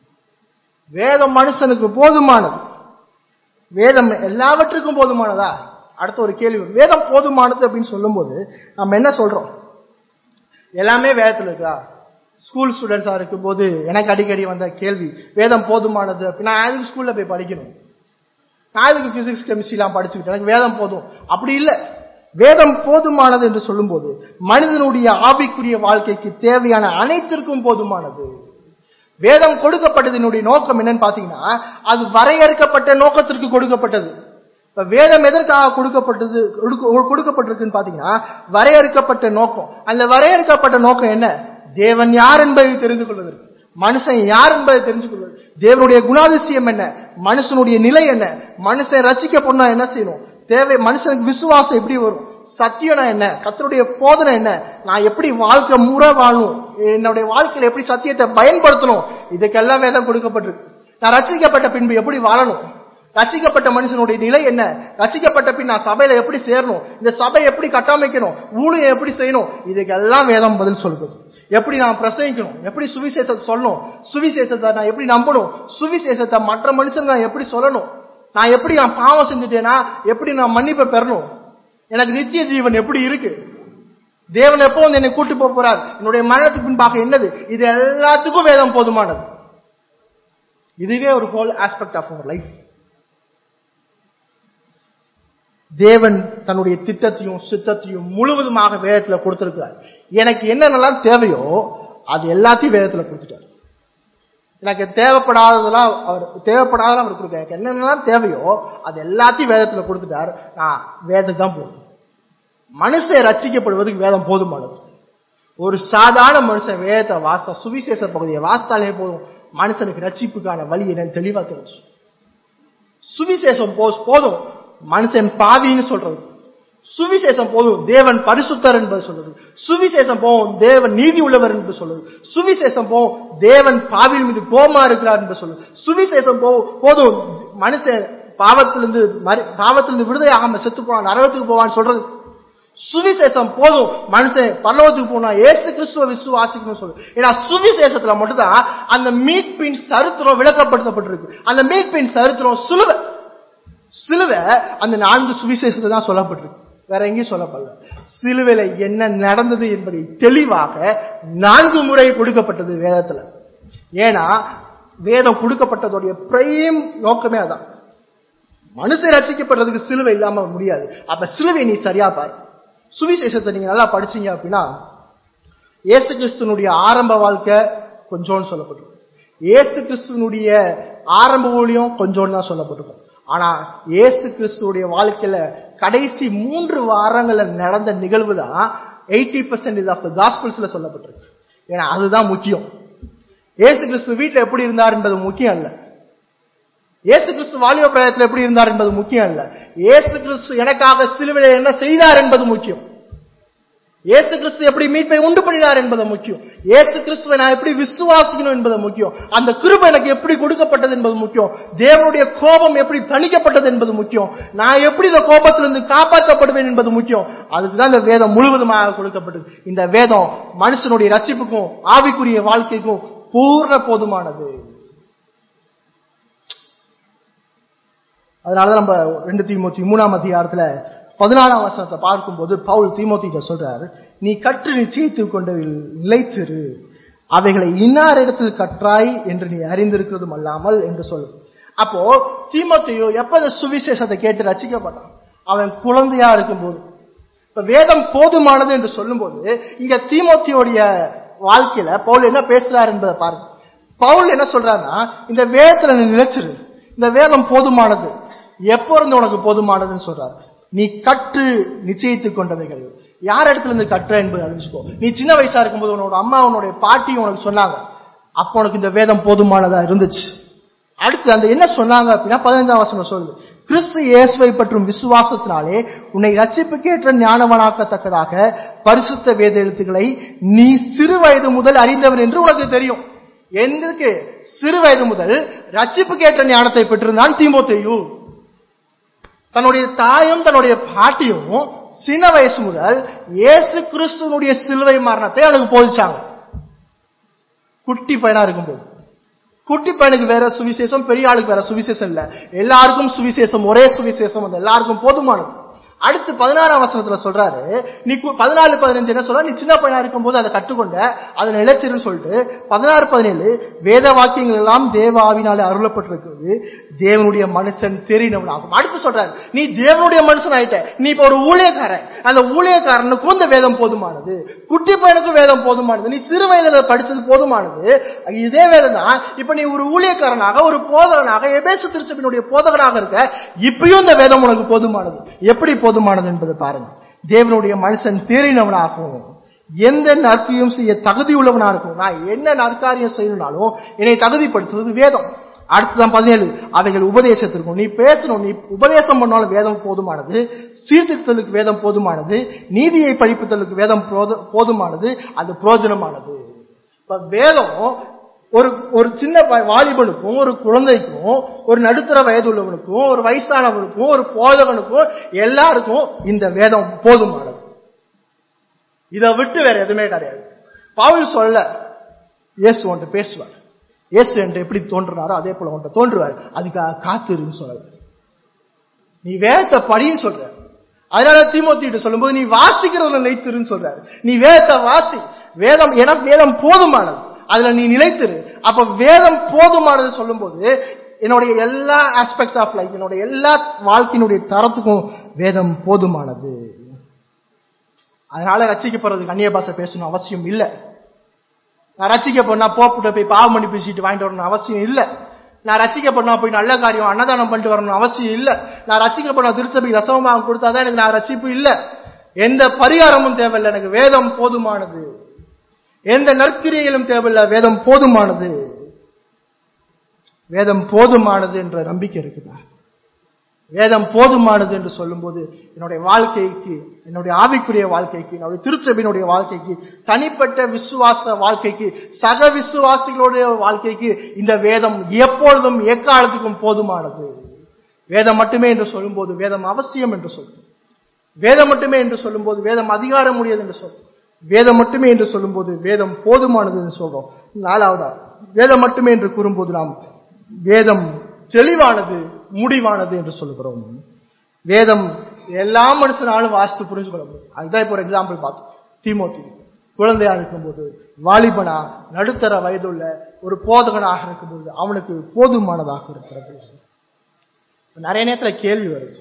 வேதம் மனுஷனுக்கு போதுமானது வேதம் எல்லாவற்றுக்கும் போதுமானதா அடுத்த ஒரு கேள்வி வரும். வேதம் போதுமானது அப்படின்னு சொல்லும்போது நம்ம என்ன சொல்றோம் எல்லாமே வேதத்துல இருக்கா ஸ்கூல் ஸ்டூடெண்ட்ஸா இருக்கும்போது எனக்கு அடிக்கடி வந்த கேள்வி வேதம் போதுமானது அப்படின்னா நான் எதுக்கு ஸ்கூல்ல போய் படிக்கணும் நான் எதுக்கு பிசிக்ஸ் கெமிஸ்ட்ரிலாம் படிச்சுக்கிட்டேன் எனக்கு வேதம் போதும் அப்படி இல்லை வேதம் போதுமானது என்று சொல்லும்போது மனிதனுடைய ஆவிக்குரிய வாழ்க்கைக்கு தேவையான அனைத்திற்கும் போதுமானது வேதம் கொடுக்கப்பட்டதனுடைய நோக்கம் என்னன்னு பாத்தீங்கன்னா அது வரையறுக்கப்பட்ட நோக்கத்திற்கு கொடுக்கப்பட்டது இப்ப வேதம் எதற்காக கொடுக்கப்பட்டது கொடுக்க- கொடுக்கப்பட்டிருக்குன்னு பாத்தீங்கன்னா வரையறுக்கப்பட்ட நோக்கம் அந்த வரையறுக்கப்பட்ட நோக்கம் என்ன தேவன் யார் என்பதை தெரிந்து கொள்வதற்கு மனுஷன் யார் என்பதை தெரிஞ்சு கொள்வது தேவனுடைய குணாதிசயம் என்ன மனுஷனுடைய நிலை என்ன மனுஷன் ரசிக்கப்படணும் என்ன செய்யணும் தேவை மனுஷனுக்கு விசுவாசம் எப்படி வரும் சத்தியம்னா என்ன கத்தருடைய போதனை என்ன நான் எப்படி வாழ்க்கை முறை வாழணும் என்னுடைய வாழ்க்கையில எப்படி சத்தியத்தை பயன்படுத்தணும் இதுக்கெல்லாம் வேதம் கொடுக்கப்பட்டிருக்கு நான் ரசிக்கப்பட்ட பின்பு எப்படி வாழணும் ரசிக்கப்பட்ட மனுஷனுடைய நிலை என்ன ரசிக்கப்பட்ட பின் நான் சபையில எப்படி சேரணும் இந்த சபை எப்படி கட்டமைக்கணும் ஊழியம் எப்படி செய்யணும் இதுக்கெல்லாம் வேதம் பதில் சொல்லுது எப்படி நான் பிரசங்கிக்கணும் எப்படி சுவிசேஷத்தை சொல்லணும் சுவிசேஷத்தை நான் எப்படி நம்பணும் சுவிசேஷத்தை மற்ற மனுஷன் நான் எப்படி சொல்லணும் நான் எப்படி நான் பாவம் செஞ்சுட்டேனா எப்படி நான் மன்னிப்பை பெறணும் எனக்கு நித்திய ஜீவன் எப்படி இருக்கு தேவன் எப்போ வந்து என்னை கூட்டு போக போறார் என்னுடைய மரணத்துக்கு பின்பாக என்னது இது எல்லாத்துக்கும் வேதம் போதுமானது இதுவே ஒரு ஹோல் ஆஸ்பெக்ட் ஆஃப் அவர் லைஃப் தேவன் தன்னுடைய திட்டத்தையும் சித்தத்தையும் முழுவதுமாக வேதத்துல கொடுத்திருக்கிறார் எனக்கு என்னென்னலாம் தேவையோ அது எல்லாத்தையும் வேதத்துல கொடுத்துட்டார் எனக்கு தேவைப்படாததெல்லாம் அவர் தேவைப்படாதெல்லாம் அவர் கொடுக்க எனக்கு என்னென்னலாம் தேவையோ அது எல்லாத்தையும் வேதத்துல கொடுத்துட்டார் நான் வேதம் தான் போதும் மனுஷன் ரட்சிக்கப்படுவதற்கு வேதம் போதுமானது ஒரு சாதாரண மனுஷன் வேதத்தை வாச சுவிசேஷ பகுதியை வாசித்தாலே போதும் மனுஷனுக்கு ரட்சிப்புக்கான வழி என்னன்னு தெளிவா தெரிஞ்சு சுவிசேஷம் போ போதும் மனுஷன் பாவின்னு சொல்றது சுவிசேஷம் போதும் தேவன் பரிசுத்தர் என்பது சொல்றது சுவிசேஷம் போகும் தேவன் நீதி உள்ளவர் என்று சொல்லுது சுவிசேஷம் போகும் தேவன் பாவியின் மீது கோமா இருக்கிறார் என்று சொல்லுது சுவிசேஷம் போகும் போதும் மனுஷன் பாவத்திலிருந்து மறு- பாவத்திலிருந்து விடுதலை ஆகாம செத்து போவான் நரகத்துக்கு போவான்னு சொல்றது சுவிசேஷம் போதும் மனுஷன் பரலோகத்துக்கு போனா ஏசு கிறிஸ்துவ விசுவாசிக்கணும்னு சொல்லு ஏன்னா சுவிசேஷத்துல மட்டும்தான் அந்த மீட்பின் சரித்திரம் விளக்கப்படுத்தப்பட்டிருக்கு அந்த மீட்பின் சரித்திரம் சிலுவை சிலுவை அந்த நான்கு சுவிசேஷத்தை தான் சொல்லப்பட்டிருக்கு வேற எங்கேயும் சொல்லப்படல சிலுவையில என்ன நடந்தது என்பதை தெளிவாக நான்கு முறை கொடுக்கப்பட்டது வேதத்துல ஏன்னா வேதம் கொடுக்கப்பட்டதுடைய பிரைம் நோக்கமே அதான் மனுஷன் ரசிக்கப்படுறதுக்கு சிலுவை இல்லாம முடியாது அப்ப சிலுவை நீ சரியா பாரு சுவிசேஷத்தை நீங்க நல்லா படிச்சீங்க அப்படின்னா இயேசு கிறிஸ்துனுடைய ஆரம்ப வாழ்க்கை கொஞ்சோன்னு சொல்லப்பட்டிருக்கும் இயேசு கிறிஸ்துனுடைய ஆரம்ப ஊழியம் கொஞ்சோன்னு தான் சொல்லப்பட்டிருக்கும் ஆனா இயேசு கிறிஸ்துடைய வாழ்க்கையில கடைசி மூன்று வாரங்கள்ல நடந்த நிகழ்வு தான் எயிட்டி பர்சன்ட் ஆஃப் த காஸ்பிள்ஸ்ல சொல்லப்பட்டிருக்கு ஏன்னா அதுதான் முக்கியம் இயேசு கிறிஸ்து வீட்டுல எப்படி இருந்தார் என்பது முக்கியம் அல்ல இயேசு கிறிஸ்து வாலிப பிராயத்தில் எப்படி இருந்தார் என்பது முக்கியம் அல்ல இயேசு கிறிஸ்து எனக்காக சிலுவையில் என்ன செய்தார் என்பது முக்கியம் இயேசு கிறிஸ்து எப்படி மீட்பை உண்டு பண்ணினார் என்பது முக்கியம் இயேசு கிறிஸ்துவை நான் எப்படி விசுவாசிக்கணும் என்பது முக்கியம் அந்த கிருபை எனக்கு எப்படி கொடுக்கப்பட்டது என்பது முக்கியம் தேவனுடைய கோபம் எப்படி தணிக்கப்பட்டது என்பது முக்கியம் நான் எப்படி இந்த கோபத்திலிருந்து காப்பாற்றப்படுவேன் என்பது முக்கியம் அதுக்கு தான் இந்த வேதம் முழுவதுமாக கொடுக்கப்பட்டது இந்த வேதம் மனுஷனுடைய ரட்சிப்புக்கும் ஆவிக்குரிய வாழ்க்கைக்கும் பூர்ண போதுமானது அதனாலதான் நம்ம ரெண்டு தீமோத்தி மூணாம் அதிகாரத்துல பதினாலாம் வசனத்தை பார்க்கும்போது பவுல் தீமோத்திட்ட சொல்றாரு நீ கற்று நிச்சயித்துக் கொண்டதில் நிலைத்திரு அவைகளை இன்னார் இடத்தில் கற்றாய் என்று நீ அறிந்திருக்கிறதும் அல்லாமல் என்று சொல்லு அப்போ தீமோத்தியோ எப்ப இந்த சுவிசேஷத்தை கேட்டு ரசிக்கப்பட்டான் அவன் குழந்தையா இருக்கும்போது இப்ப வேதம் போதுமானது என்று சொல்லும்போது இங்க தீமோத்தியோடைய வாழ்க்கையில பவுல் என்ன பேசுறாரு என்பதை பாருங்க பவுல் என்ன சொல்றாருன்னா இந்த வேதத்துல நீ நிலைச்சிரு இந்த வேதம் போதுமானது எப்போ இருந்து உனக்கு போதுமானதுன்னு சொல்றாரு நீ கற்று நிச்சயித்துக் கொண்டவைகள் யார் இடத்துல இருந்து கற்ற என்பதை அறிஞ்சுக்கோ நீ சின்ன வயசா இருக்கும்போது உன்னோட அம்மா உன்னுடைய பாட்டியும் உனக்கு சொன்னாங்க அப்போ உனக்கு இந்த வேதம் போதுமானதா இருந்துச்சு அடுத்து அந்த என்ன சொன்னாங்க அப்படின்னா பதினஞ்சாம் வசனம் சொல்லுது கிறிஸ்து இயேசுவை பற்றும் விசுவாசத்தினாலே உன்னை ரட்சிப்புக்கேற்ற ஞானவனாக்கத்தக்கதாக பரிசுத்த வேத எழுத்துக்களை நீ சிறு வயது முதல் அறிந்தவன் என்று உனக்கு தெரியும் எந்தக்கு சிறு வயது முதல் ரட்சிப்புக்கேற்ற ஞானத்தை பெற்றிருந்தான் தீமோத்தேயு தன்னுடைய தாயும் தன்னுடைய பாட்டியும் சின்ன வயசு முதல் இயேசு கிறிஸ்துவனுடைய சிலுவை மரணத்தை அவனுக்கு போதிச்சாங்க குட்டி பையனா இருக்கும்போது குட்டி பையனுக்கு வேற சுவிசேஷம் பெரிய ஆளுக்கு வேற சுவிசேஷம் இல்ல எல்லாருக்கும் சுவிசேஷம் ஒரே சுவிசேஷம் அது எல்லாருக்கும் போதுமானது அடுத்து பதினாறாம் வசனத்துல சொல்றாரு நீ கு- பதினாலு பதினஞ்சு என்ன சொல்ற நீ சின்ன பையனா இருக்கும்போது அதை கற்றுக்கொண்ட அதை நிலைச்சிருன்னு சொல்லிட்டு பதினாறு பதினேழு வேத வாக்கியங்கள் எல்லாம் தேவ ஆவினாலே அருளப்பட்டிருக்கிறது தேவனுடைய மனுஷன் தெரிந்தவனாகும் அடுத்து சொல்றாரு நீ தேவனுடைய மனுஷன் ஆயிட்ட நீ இப்ப ஒரு ஊழியக்காரன் அந்த ஊழியக்காரனுக்கும் இந்த வேதம் போதுமானது குட்டி பையனுக்கும் வேதம் போதுமானது நீ சிறு வயதுல படிச்சது போதுமானது இதே வேதம் தான் இப்ப நீ ஒரு ஊழியக்காரனாக ஒரு போதகனாக எபேசு திருச்சபினுடைய போதகனாக இருக்க இப்பயும் இந்த வேதம் உனக்கு போதுமானது எப்படி போதுமானது என்பதை பாருங்க தேவனுடைய மனுஷன் தேறினவனாகவும் எந்த நற்கையும் செய்ய தகுதி உள்ளவனா இருக்கும் நான் என்ன நற்காரியம் செய்யணும்னாலும் என்னை தகுதிப்படுத்துவது வேதம் அடுத்ததான் பதினேழு அவைகள் உபதேசத்திற்கும் நீ பேசணும் நீ உபதேசம் பண்ணாலும் வேதம் போதுமானது சீர்திருத்தலுக்கு வேதம் போதுமானது நீதியை படிப்புதலுக்கு வேதம் போது- போதுமானது அது புரோஜனமானது இப்ப வேதம் ஒரு ஒரு சின்ன வ- வாலிபனுக்கும் ஒரு குழந்தைக்கும் ஒரு நடுத்தர வயது உள்ளவனுக்கும் ஒரு வயசானவனுக்கும் ஒரு போதகனுக்கும் எல்லாருக்கும் இந்த வேதம் போதுமானது இதை விட்டு வேற எதுவுமே கிடையாது பவுல் சொல்ல இயேசு உன்ட்ட பேசுவார் இயேசு என்று எப்படி தோன்றினாரோ அதே போல உன்ட்ட தோன்றுவார் அதுக்காக காத்திருன்னு சொல்லல நீ வேதத்தை படின்னு சொல்ற அதனால தீமோத்திட்டு சொல்லும்போது நீ வாசிக்கிறவன நிலைத்திருன்னு சொல்றாரு நீ வேதத்தை வாசி வேதம் என வேதம் போதுமானது அதுல நீ நிலைத்திரு அப்ப வேதம் போதுமானது சொல்லும்போது என்னுடைய எல்லா ஆஸ்பெக்ட்ஸ் ஆஃப் லைஃப் என்னுடைய எல்லா வாழ்க்கையினுடைய தரத்துக்கும் வேதம் போதுமானது அதனால ரசிக்கப்படுறதுக்கு அந்நிய பாஷை பேசணும் அவசியம் இல்லை நான் ரசிக்கப்படனா போப்புட்ட போய் பாவ மன்னிப்பு சீட்டு வாங்கிட்டு வரணும் அவசியம் இல்ல நான் ரசிக்கப்படனா போய் நல்ல காரியம் அன்னதானம் பண்ணிட்டு வரணும் அவசியம் இல்ல நான் ரசிக்கப்படனா திருச்சபைக்கு ரசவமாக கொடுத்தாதான் எனக்கு நான் ரசிப்பு இல்ல எந்த பரிகாரமும் தேவையில்லை எனக்கு வேதம் போதுமானது எந்த நற்கிரியைகளும் தேவையில்லை வேதம் போதுமானது வேதம் போதுமானது என்ற நம்பிக்கை இருக்குதா வேதம் போதுமானது என்று சொல்லும்போது என்னுடைய வாழ்க்கைக்கு என்னுடைய ஆவிக்குரிய வாழ்க்கைக்கு என்னுடைய திருச்சபையினுடைய வாழ்க்கைக்கு தனிப்பட்ட விசுவாச வாழ்க்கைக்கு சக விசுவாசிகளுடைய வாழ்க்கைக்கு இந்த வேதம் எப்பொழுதும் எக்காலத்துக்கும் போதுமானது வேதம் மட்டுமே என்று சொல்லும்போது வேதம் அவசியம் என்று சொல்லும் வேதம் மட்டுமே என்று சொல்லும்போது வேதம் அதிகாரம் உடையது என்று சொல்லும் வேதம் மட்டுமே என்று சொல்லும்போது வேதம் போதுமானது என்று சொல்றோம் நாலாவதா வேதம் மட்டுமே என்று கூறும்போது நாம் வேதம் தெளிவானது முடிவானது என்று சொல்லுகிறோம் வேதம் எல்லா மனுஷனாலும் வாசித்து புரிஞ்சுக்கொள்ள முடியும் அதுதான் இப்போ ஒரு எக்ஸாம்பிள் பார்த்தோம் தீமோத்தி குழந்தையா இருக்கும்போது வாலிபனா நடுத்தர வயதுள்ள ஒரு போதகனாக இருக்கும்போது அவனுக்கு போதுமானதாக இருக்கிறது நிறைய நேரத்துல கேள்வி வருது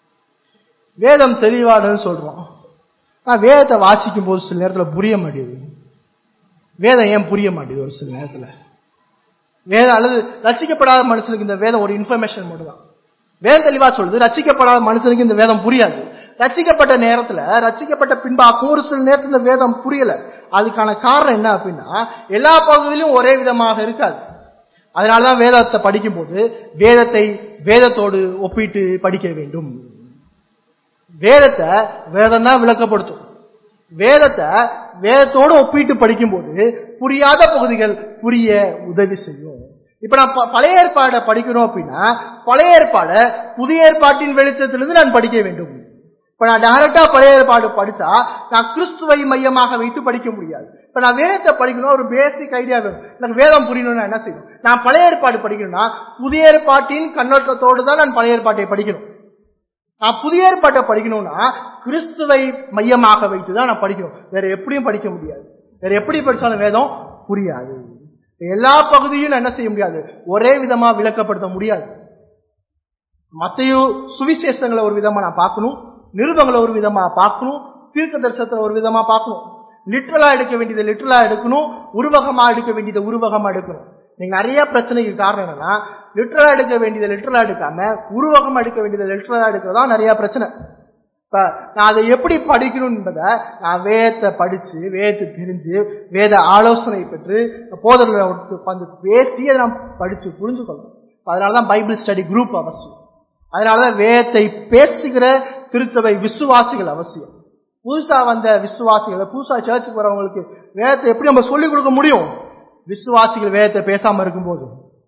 வேதம் தெளிவானதுன்னு சொல்றோம் நான் வேதத்தை வாசிக்கும் போது சில நேரத்துல புரிய மாட்டேங்குது வேதம் ஏன் புரிய மாட்டேங்குது ஒரு சில நேரத்துல வேதம் அல்லது ரசிக்கப்படாத மனுஷனுக்கு இந்த வேதம் ஒரு இன்ஃபர்மேஷன் மட்டும் தான் வேதம் தெளிவா சொல்லுது ரசிக்கப்படாத மனுஷனுக்கு இந்த வேதம் புரியாது ரசிக்கப்பட்ட நேரத்துல ரசிக்கப்பட்ட பின்பாக்கும் ஒரு சில நேரத்துல இந்த வேதம் புரியல அதுக்கான காரணம் என்ன அப்படின்னா எல்லா பகுதியிலும் ஒரே விதமாக இருக்காது அதனாலதான் வேதத்தை படிக்கும்போது வேதத்தை வேதத்தோடு ஒப்பிட்டு படிக்க வேண்டும் வேதத்தை வேதம் தான் விளக்கப்படுத்தும் வேதத்தை வேதத்தோடு ஒப்பிட்டு படிக்கும்போது புரியாத பகுதிகள் புரிய உதவி செய்யும் இப்ப நான் ப- பழைய ஏற்பாடை படிக்கணும் அப்படின்னா பழைய ஏற்பாடை புதிய ஏற்பாட்டின் வெளிச்சத்திலிருந்து நான் படிக்க வேண்டும் இப்ப நான் டைரக்டா பழைய ஏற்பாடு படிச்சா நான் கிறிஸ்துவை மையமாக வைத்து படிக்க முடியாது இப்ப நான் வேதத்தை படிக்கணும் ஒரு பேசிக் ஐடியா வேணும் எனக்கு வேதம் புரியணும்னா என்ன செய்யணும் நான் பழைய ஏற்பாடு படிக்கணும்னா புதிய ஏற்பாட்டின் கண்ணோட்டத்தோடு தான் நான் பழைய ஏற்பாட்டை படிக்கணும் நான் புதிய ஏற்பாட்டை படிக்கணும்னா கிறிஸ்துவை மையமாக வைத்து தான் நான் படிக்கணும் வேற எப்படியும் படிக்க முடியாது வேற எப்படி படிச்சாலும் வேதம் புரியாது எல்லா பகுதியும் நான் என்ன செய்ய முடியாது ஒரே விதமா விளக்கப்படுத்த முடியாது மத்தையோ சுவிசேஷங்களை ஒரு விதமா நான் பார்க்கணும் நிருபங்களை ஒரு விதமா பார்க்கணும் தீர்க்க தரிசனத்தை ஒரு விதமா பார்க்கணும் லிட்டரலா எடுக்க வேண்டியதை லிட்டரலா எடுக்கணும் உருவகமா எடுக்க வேண்டியதை உருவகமா எடுக்கணும் நீங்க நிறைய பிரச்சனைக்கு காரணம் என்னன்னா லிட்டரலா எடுக்க வேண்டியதை லிட்டரலா எடுக்காம உருவகமா எடுக்க வேண்டியதை லிட்டரலா எடுக்கிறதா நிறைய பிரச்சனை இப்ப நான் அதை எப்படி படிக்கணும் என்பதை நான் வேதத்தை படிச்சு வேதத்தை தெரிஞ்சு வேத ஆலோசனை பெற்று போதர்களை உட்கார்ந்து பேசி அதை நான் படிச்சு புரிஞ்சுக்கணும் அதனாலதான் பைபிள் ஸ்டடி குரூப் அவசியம் அதனாலதான் வேதத்தை பேசுகிற திருச்சபை விசுவாசிகள் அவசியம் புதுசா வந்த விசுவாசிகள் புதுசா சர்ச்சுக்கு வரவங்களுக்கு வேதத்தை எப்படி நம்ம சொல்லிக் கொடுக்க முடியும் விசுவாசிகள் வேதத்தை பேசாம இருக்கும்போது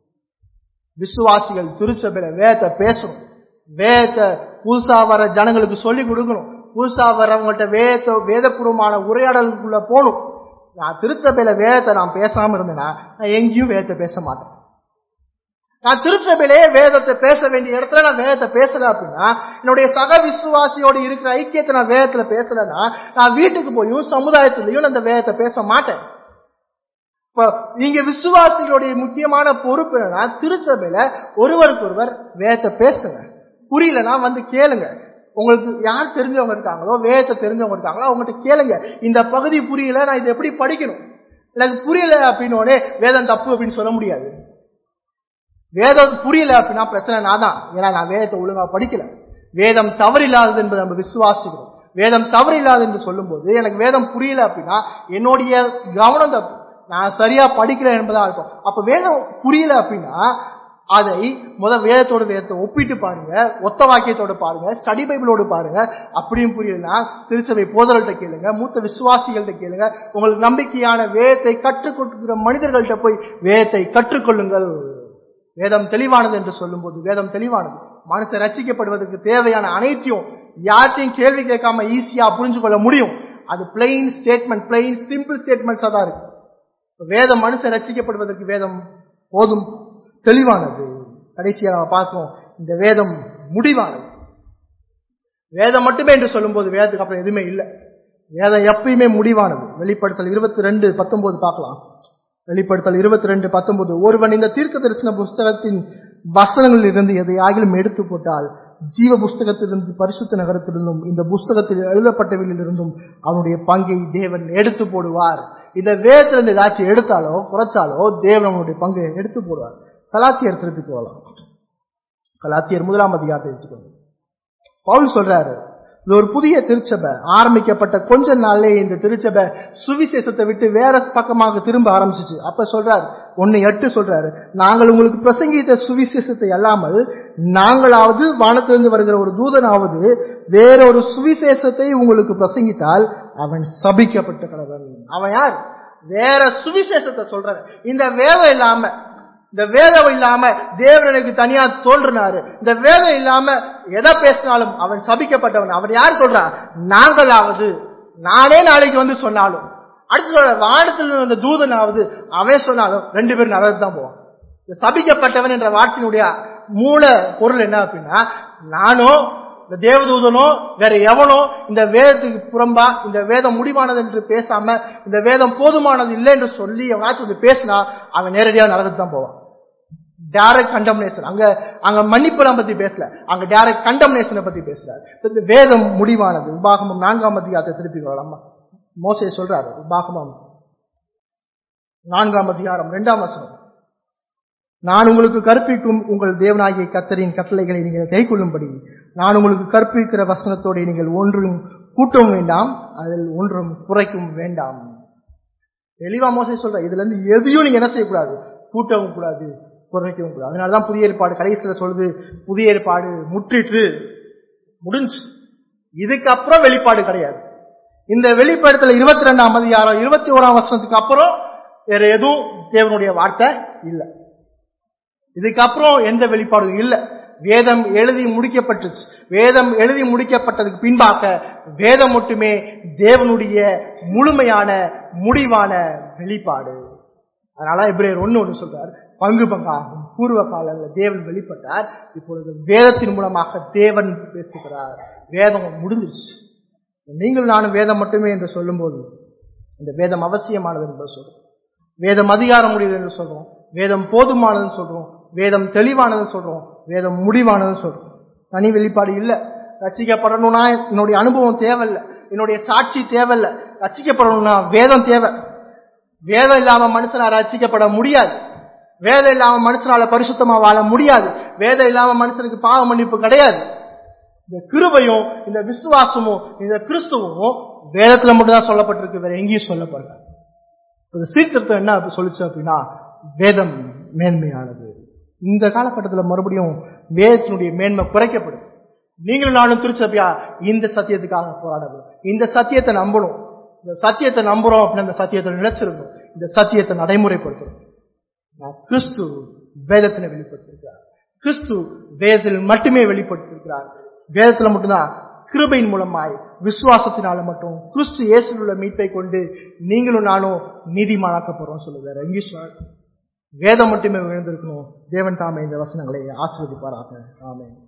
விசுவாசிகள் திருச்சபையில வேதத்தை பேசணும் வேதத்தை புதுசா வர ஜனங்களுக்கு சொல்லிக் கொடுக்கணும் புதுசா வரவங்கள்ட்ட வேத வேதபூர்வமான உரையாடலுக்குள்ள போகணும் நான் திருச்சபையில வேதத்தை நான் பேசாம இருந்தேன்னா நான் எங்கேயும் வேதத்தை பேச மாட்டேன் நான் திருச்சபையிலே வேதத்தை பேச வேண்டிய இடத்துல நான் வேதத்தை பேசல அப்படின்னா என்னுடைய சக விசுவாசியோட இருக்கிற ஐக்கியத்தை நான் வேதத்துல பேசலன்னா நான் வீட்டுக்கு போயும் சமுதாயத்திலையும் நான் அந்த வேதத்தை பேச மாட்டேன் இப்ப நீங்க விசுவாசிகளுடைய முக்கியமான பொறுப்பு என்னன்னா திருச்சபையில ஒருவருக்கு ஒருவர் வேதத்தை பேசுங்க புரியலன்னா வந்து கேளுங்க உங்களுக்கு யார் தெரிஞ்சவங்க இருக்காங்களோ வேதத்தை தெரிஞ்சவங்க இருக்காங்களோ அவங்ககிட்ட கேளுங்க இந்த பகுதி புரியல நான் இதை எப்படி படிக்கணும் எனக்கு புரியல அப்படின்னோடனே வேதம் தப்பு அப்படின்னு சொல்ல முடியாது வேதம் புரியல அப்படின்னா பிரச்சனை நான் தான் ஏன்னா நான் வேதத்தை ஒழுங்கா படிக்கல வேதம் தவறில்லாதது என்பதை நம்ம விசுவாசிக்கிறோம் வேதம் தவறில்லாது என்று சொல்லும்போது எனக்கு வேதம் புரியல அப்படின்னா என்னுடைய கவனம் தப்பு நான் சரியா படிக்கிறேன் என்பதா அர்த்தம் அப்ப வேதம் புரியல அப்படின்னா அதை முத வேதத்தோட வேதத்தை ஒப்பிட்டு பாருங்க ஒத்த வாக்கியத்தோட பாருங்க ஸ்டடி பைபிளோடு பாருங்க அப்படியும் புரியலனா திருச்சபை போதல்கிட்ட கேளுங்க மூத்த விசுவாசிகள்கிட்ட கேளுங்க உங்களுக்கு நம்பிக்கையான வேதத்தை கற்றுக் கொடுக்கிற மனிதர்கள்ட்ட போய் வேதத்தை கற்றுக்கொள்ளுங்கள் வேதம் தெளிவானது என்று சொல்லும்போது வேதம் தெளிவானது மனுஷன் ரட்சிக்கப்படுவதற்கு தேவையான அனைத்தையும் யார்ட்டையும் கேள்வி கேட்காம ஈஸியா புரிஞ்சு கொள்ள முடியும் அது பிளெயின் ஸ்டேட்மெண்ட் பிளெயின் சிம்பிள் ஸ்டேட்மெண்ட்ஸா தான் இருக்கு வேதம் மனுஷன் ரட்சிக்கப்படுவதற்கு வேதம் போதும் தெளிவானது கடைசியா நம்ம பார்ப்போம் இந்த வேதம் முடிவானது வேதம் மட்டுமே என்று சொல்லும்போது வேதத்துக்கு அப்புறம் எதுவுமே இல்லை வேதம் எப்பயுமே முடிவானது வெளிப்படுத்தல் இருபத்தி ரெண்டு பத்தொன்பது பார்க்கலாம் வெளிப்படுத்தல் இருபத்தி ரெண்டு பத்தொன்பது ஒருவன் இந்த தீர்க்க தரிசன புஸ்தகத்தின் வசனங்களில் இருந்து எதை ஆகிலும் எடுத்து போட்டால் ஜீவ புஸ்தகத்திலிருந்து பரிசுத்த நகரத்திலிருந்தும் இந்த புஸ்தகத்தில் எழுதப்பட்டவையில் இருந்தும் அவனுடைய பங்கை தேவன் எடுத்து போடுவார் இந்த வேதத்திலிருந்து ஏதாச்சும் எடுத்தாலோ குறைச்சாலோ தேவன் அவனுடைய பங்கை எடுத்து போடுவார் கலாத்தியர் திருப்பி போகலாம் கலாத்தியர் முதலாம் அதிகாரத்தை எடுத்துக்கோங்க பவுல் சொல்றாரு இது ஒரு புதிய திருச்சபை ஆரம்பிக்கப்பட்ட கொஞ்ச நாள்லயே இந்த திருச்சபை சுவிசேஷத்தை விட்டு வேற பக்கமாக திரும்ப ஆரம்பிச்சிச்சு அப்ப சொல்றாரு ஒன்னு எட்டு சொல்றாரு நாங்கள் உங்களுக்கு பிரசங்கித்த சுவிசேஷத்தை அல்லாமல் நாங்களாவது வானத்திலிருந்து வருகிற ஒரு தூதனாவது வேற ஒரு சுவிசேஷத்தை உங்களுக்கு பிரசங்கித்தால் அவன் சபிக்கப்பட்ட கடவன் அவன் யார் வேற சுவிசேஷத்தை சொல்றாரு இந்த வேதம் இல்லாம இந்த வேதம் இல்லாம தேவன் எனக்கு தனியா தோன்றினாரு இந்த வேதம் இல்லாம எதை பேசினாலும் அவன் சபிக்கப்பட்டவன் அவன் யார் சொல்றான் நாங்களாவது நானே நாளைக்கு வந்து சொன்னாலும் அடுத்து சொல்ற வானத்தில் வந்த தூதனாவது அவன் சொன்னாலும் ரெண்டு பேரும் நரகத்துக்கு தான் போவான் இந்த சபிக்கப்பட்டவன் என்ற வார்த்தையினுடைய மூல பொருள் என்ன அப்படின்னா நானோ இந்த தேவதூதனோ வேற எவனோ இந்த வேதத்துக்கு புறம்பா இந்த வேதம் முடிவானது என்று பேசாம இந்த வேதம் போதுமானது இல்லை என்று சொல்லி எவனாச்சும் வந்து பேசினா அவன் நேரடியாக நரகத்துக்கு தான் போவான் டைரக்ட் கண்டம்னேஷன் அங்க அங்க மன்னிப்பெல்லாம் பத்தி பேசல அங்க டைரக்ட் கண்டம்னேஷனை பத்தி பேசுறாரு இந்த வேதம் முடிவானது உபாகமம் நான்காம் அதிகாரத்தை திருப்பி வரலாம் மோசே சொல்றாரு உபாகமம் நான்காம் அதிகாரம் இரண்டாம் வசனம் நான் உங்களுக்கு கற்பிக்கும் உங்கள் தேவனாகிய கத்தரின் கட்டளைகளை நீங்கள் கைக்கொள்ளும்படி நான் உங்களுக்கு கற்பிக்கிற வசனத்தோட நீங்கள் ஒன்றும் கூட்டவும் வேண்டாம் அதில் ஒன்றும் குறைக்கும் வேண்டாம் தெளிவா மோசை சொல்ற இதுல இருந்து எதையும் நீங்க என்ன செய்யக்கூடாது கூட்டவும் கூடாது குறைக்கவும் கூடாது அதனாலதான் புதிய ஏற்பாடு கடைசியில சொல்லுது புதிய ஏற்பாடு முற்றிற்று முடிஞ்சு இதுக்கப்புறம் வெளிப்பாடு கிடையாது இந்த வெளிப்பாடுல இருபத்தி ரெண்டாம் அதிகாரம் இருபத்தி ஓராம் வருஷத்துக்கு அப்புறம் வேற எதுவும் தேவனுடைய வார்த்தை இல்லை இதுக்கப்புறம் எந்த வெளிப்பாடும் இல்லை வேதம் எழுதி முடிக்கப்பட்டுச்சு வேதம் எழுதி முடிக்கப்பட்டதுக்கு பின்பாக வேதம் மட்டுமே தேவனுடைய முழுமையான முடிவான வெளிப்பாடு அதனால இப்ரேர் ஒண்ணு ஒண்ணு சொல்றார் பங்கு பங்காகும் பூர்வ காலங்களில் தேவன் வெளிப்பட்டார் இப்பொழுது வேதத்தின் மூலமாக தேவன் பேசுகிறார் வேதம் முடிஞ்சிருச்சு நீங்கள் நானும் வேதம் மட்டுமே என்று சொல்லும்போது இந்த வேதம் அவசியமானது என்று சொல்றோம் வேதம் அதிகாரம் முடியுது என்று சொல்றோம் வேதம் போதுமானதுன்னு சொல்றோம் வேதம் தெளிவானதுன்னு சொல்றோம் வேதம் முடிவானதுன்னு சொல்றோம் தனி வெளிப்பாடு இல்ல ரசிக்கப்படணும்னா என்னுடைய அனுபவம் தேவையில்லை என்னுடைய சாட்சி தேவையில்லை ரசிக்கப்படணும்னா வேதம் தேவை வேதம் இல்லாம மனுஷனா ரசிக்கப்பட முடியாது வேதம் இல்லாம மனுஷனால பரிசுத்தமா வாழ முடியாது வேதம் இல்லாம மனுஷனுக்கு பாவ மன்னிப்பு கிடையாது இந்த கிருபையும் இந்த விசுவாசமும் இந்த கிறிஸ்துவும் வேதத்துல மட்டும்தான் சொல்லப்பட்டிருக்கு வேற எங்கேயும் சொல்லப்படல இந்த சீர்திருத்தம் என்ன சொல்லுச்சு அப்படின்னா வேதம் மேன்மையானது இந்த காலகட்டத்தில் மறுபடியும் வேதத்தினுடைய மேன்மை குறைக்கப்படுது நீங்களும் நானும் திருச்சபையா இந்த சத்தியத்துக்காக போராடணும் இந்த சத்தியத்தை நம்பணும் இந்த சத்தியத்தை நம்புறோம் அப்படின்னு அந்த சத்தியத்தை நினைச்சிருக்கணும் இந்த சத்தியத்தை நடைமுறைப்படுத்தணும் கிறிஸ்து வேதத்தினை வெளிப்படுத்திருக்கிறார் கிறிஸ்து வேதத்தில் மட்டுமே வெளிப்படுத்திருக்கிறார் வேதத்துல மட்டும்தான் கிருபையின் மூலமாய் விசுவாசத்தினால மட்டும் கிறிஸ்து இயேசுல உள்ள மீட்பை கொண்டு நீங்களும் நானும் நீதிமானாக்க போறோம் சொல்லுவார் எங்கேயும் வேதம் மட்டுமே விழுந்திருக்கணும் தேவன் தாமே இந்த வசனங்களை ஆசிர்வதிப்பாராக ஆமே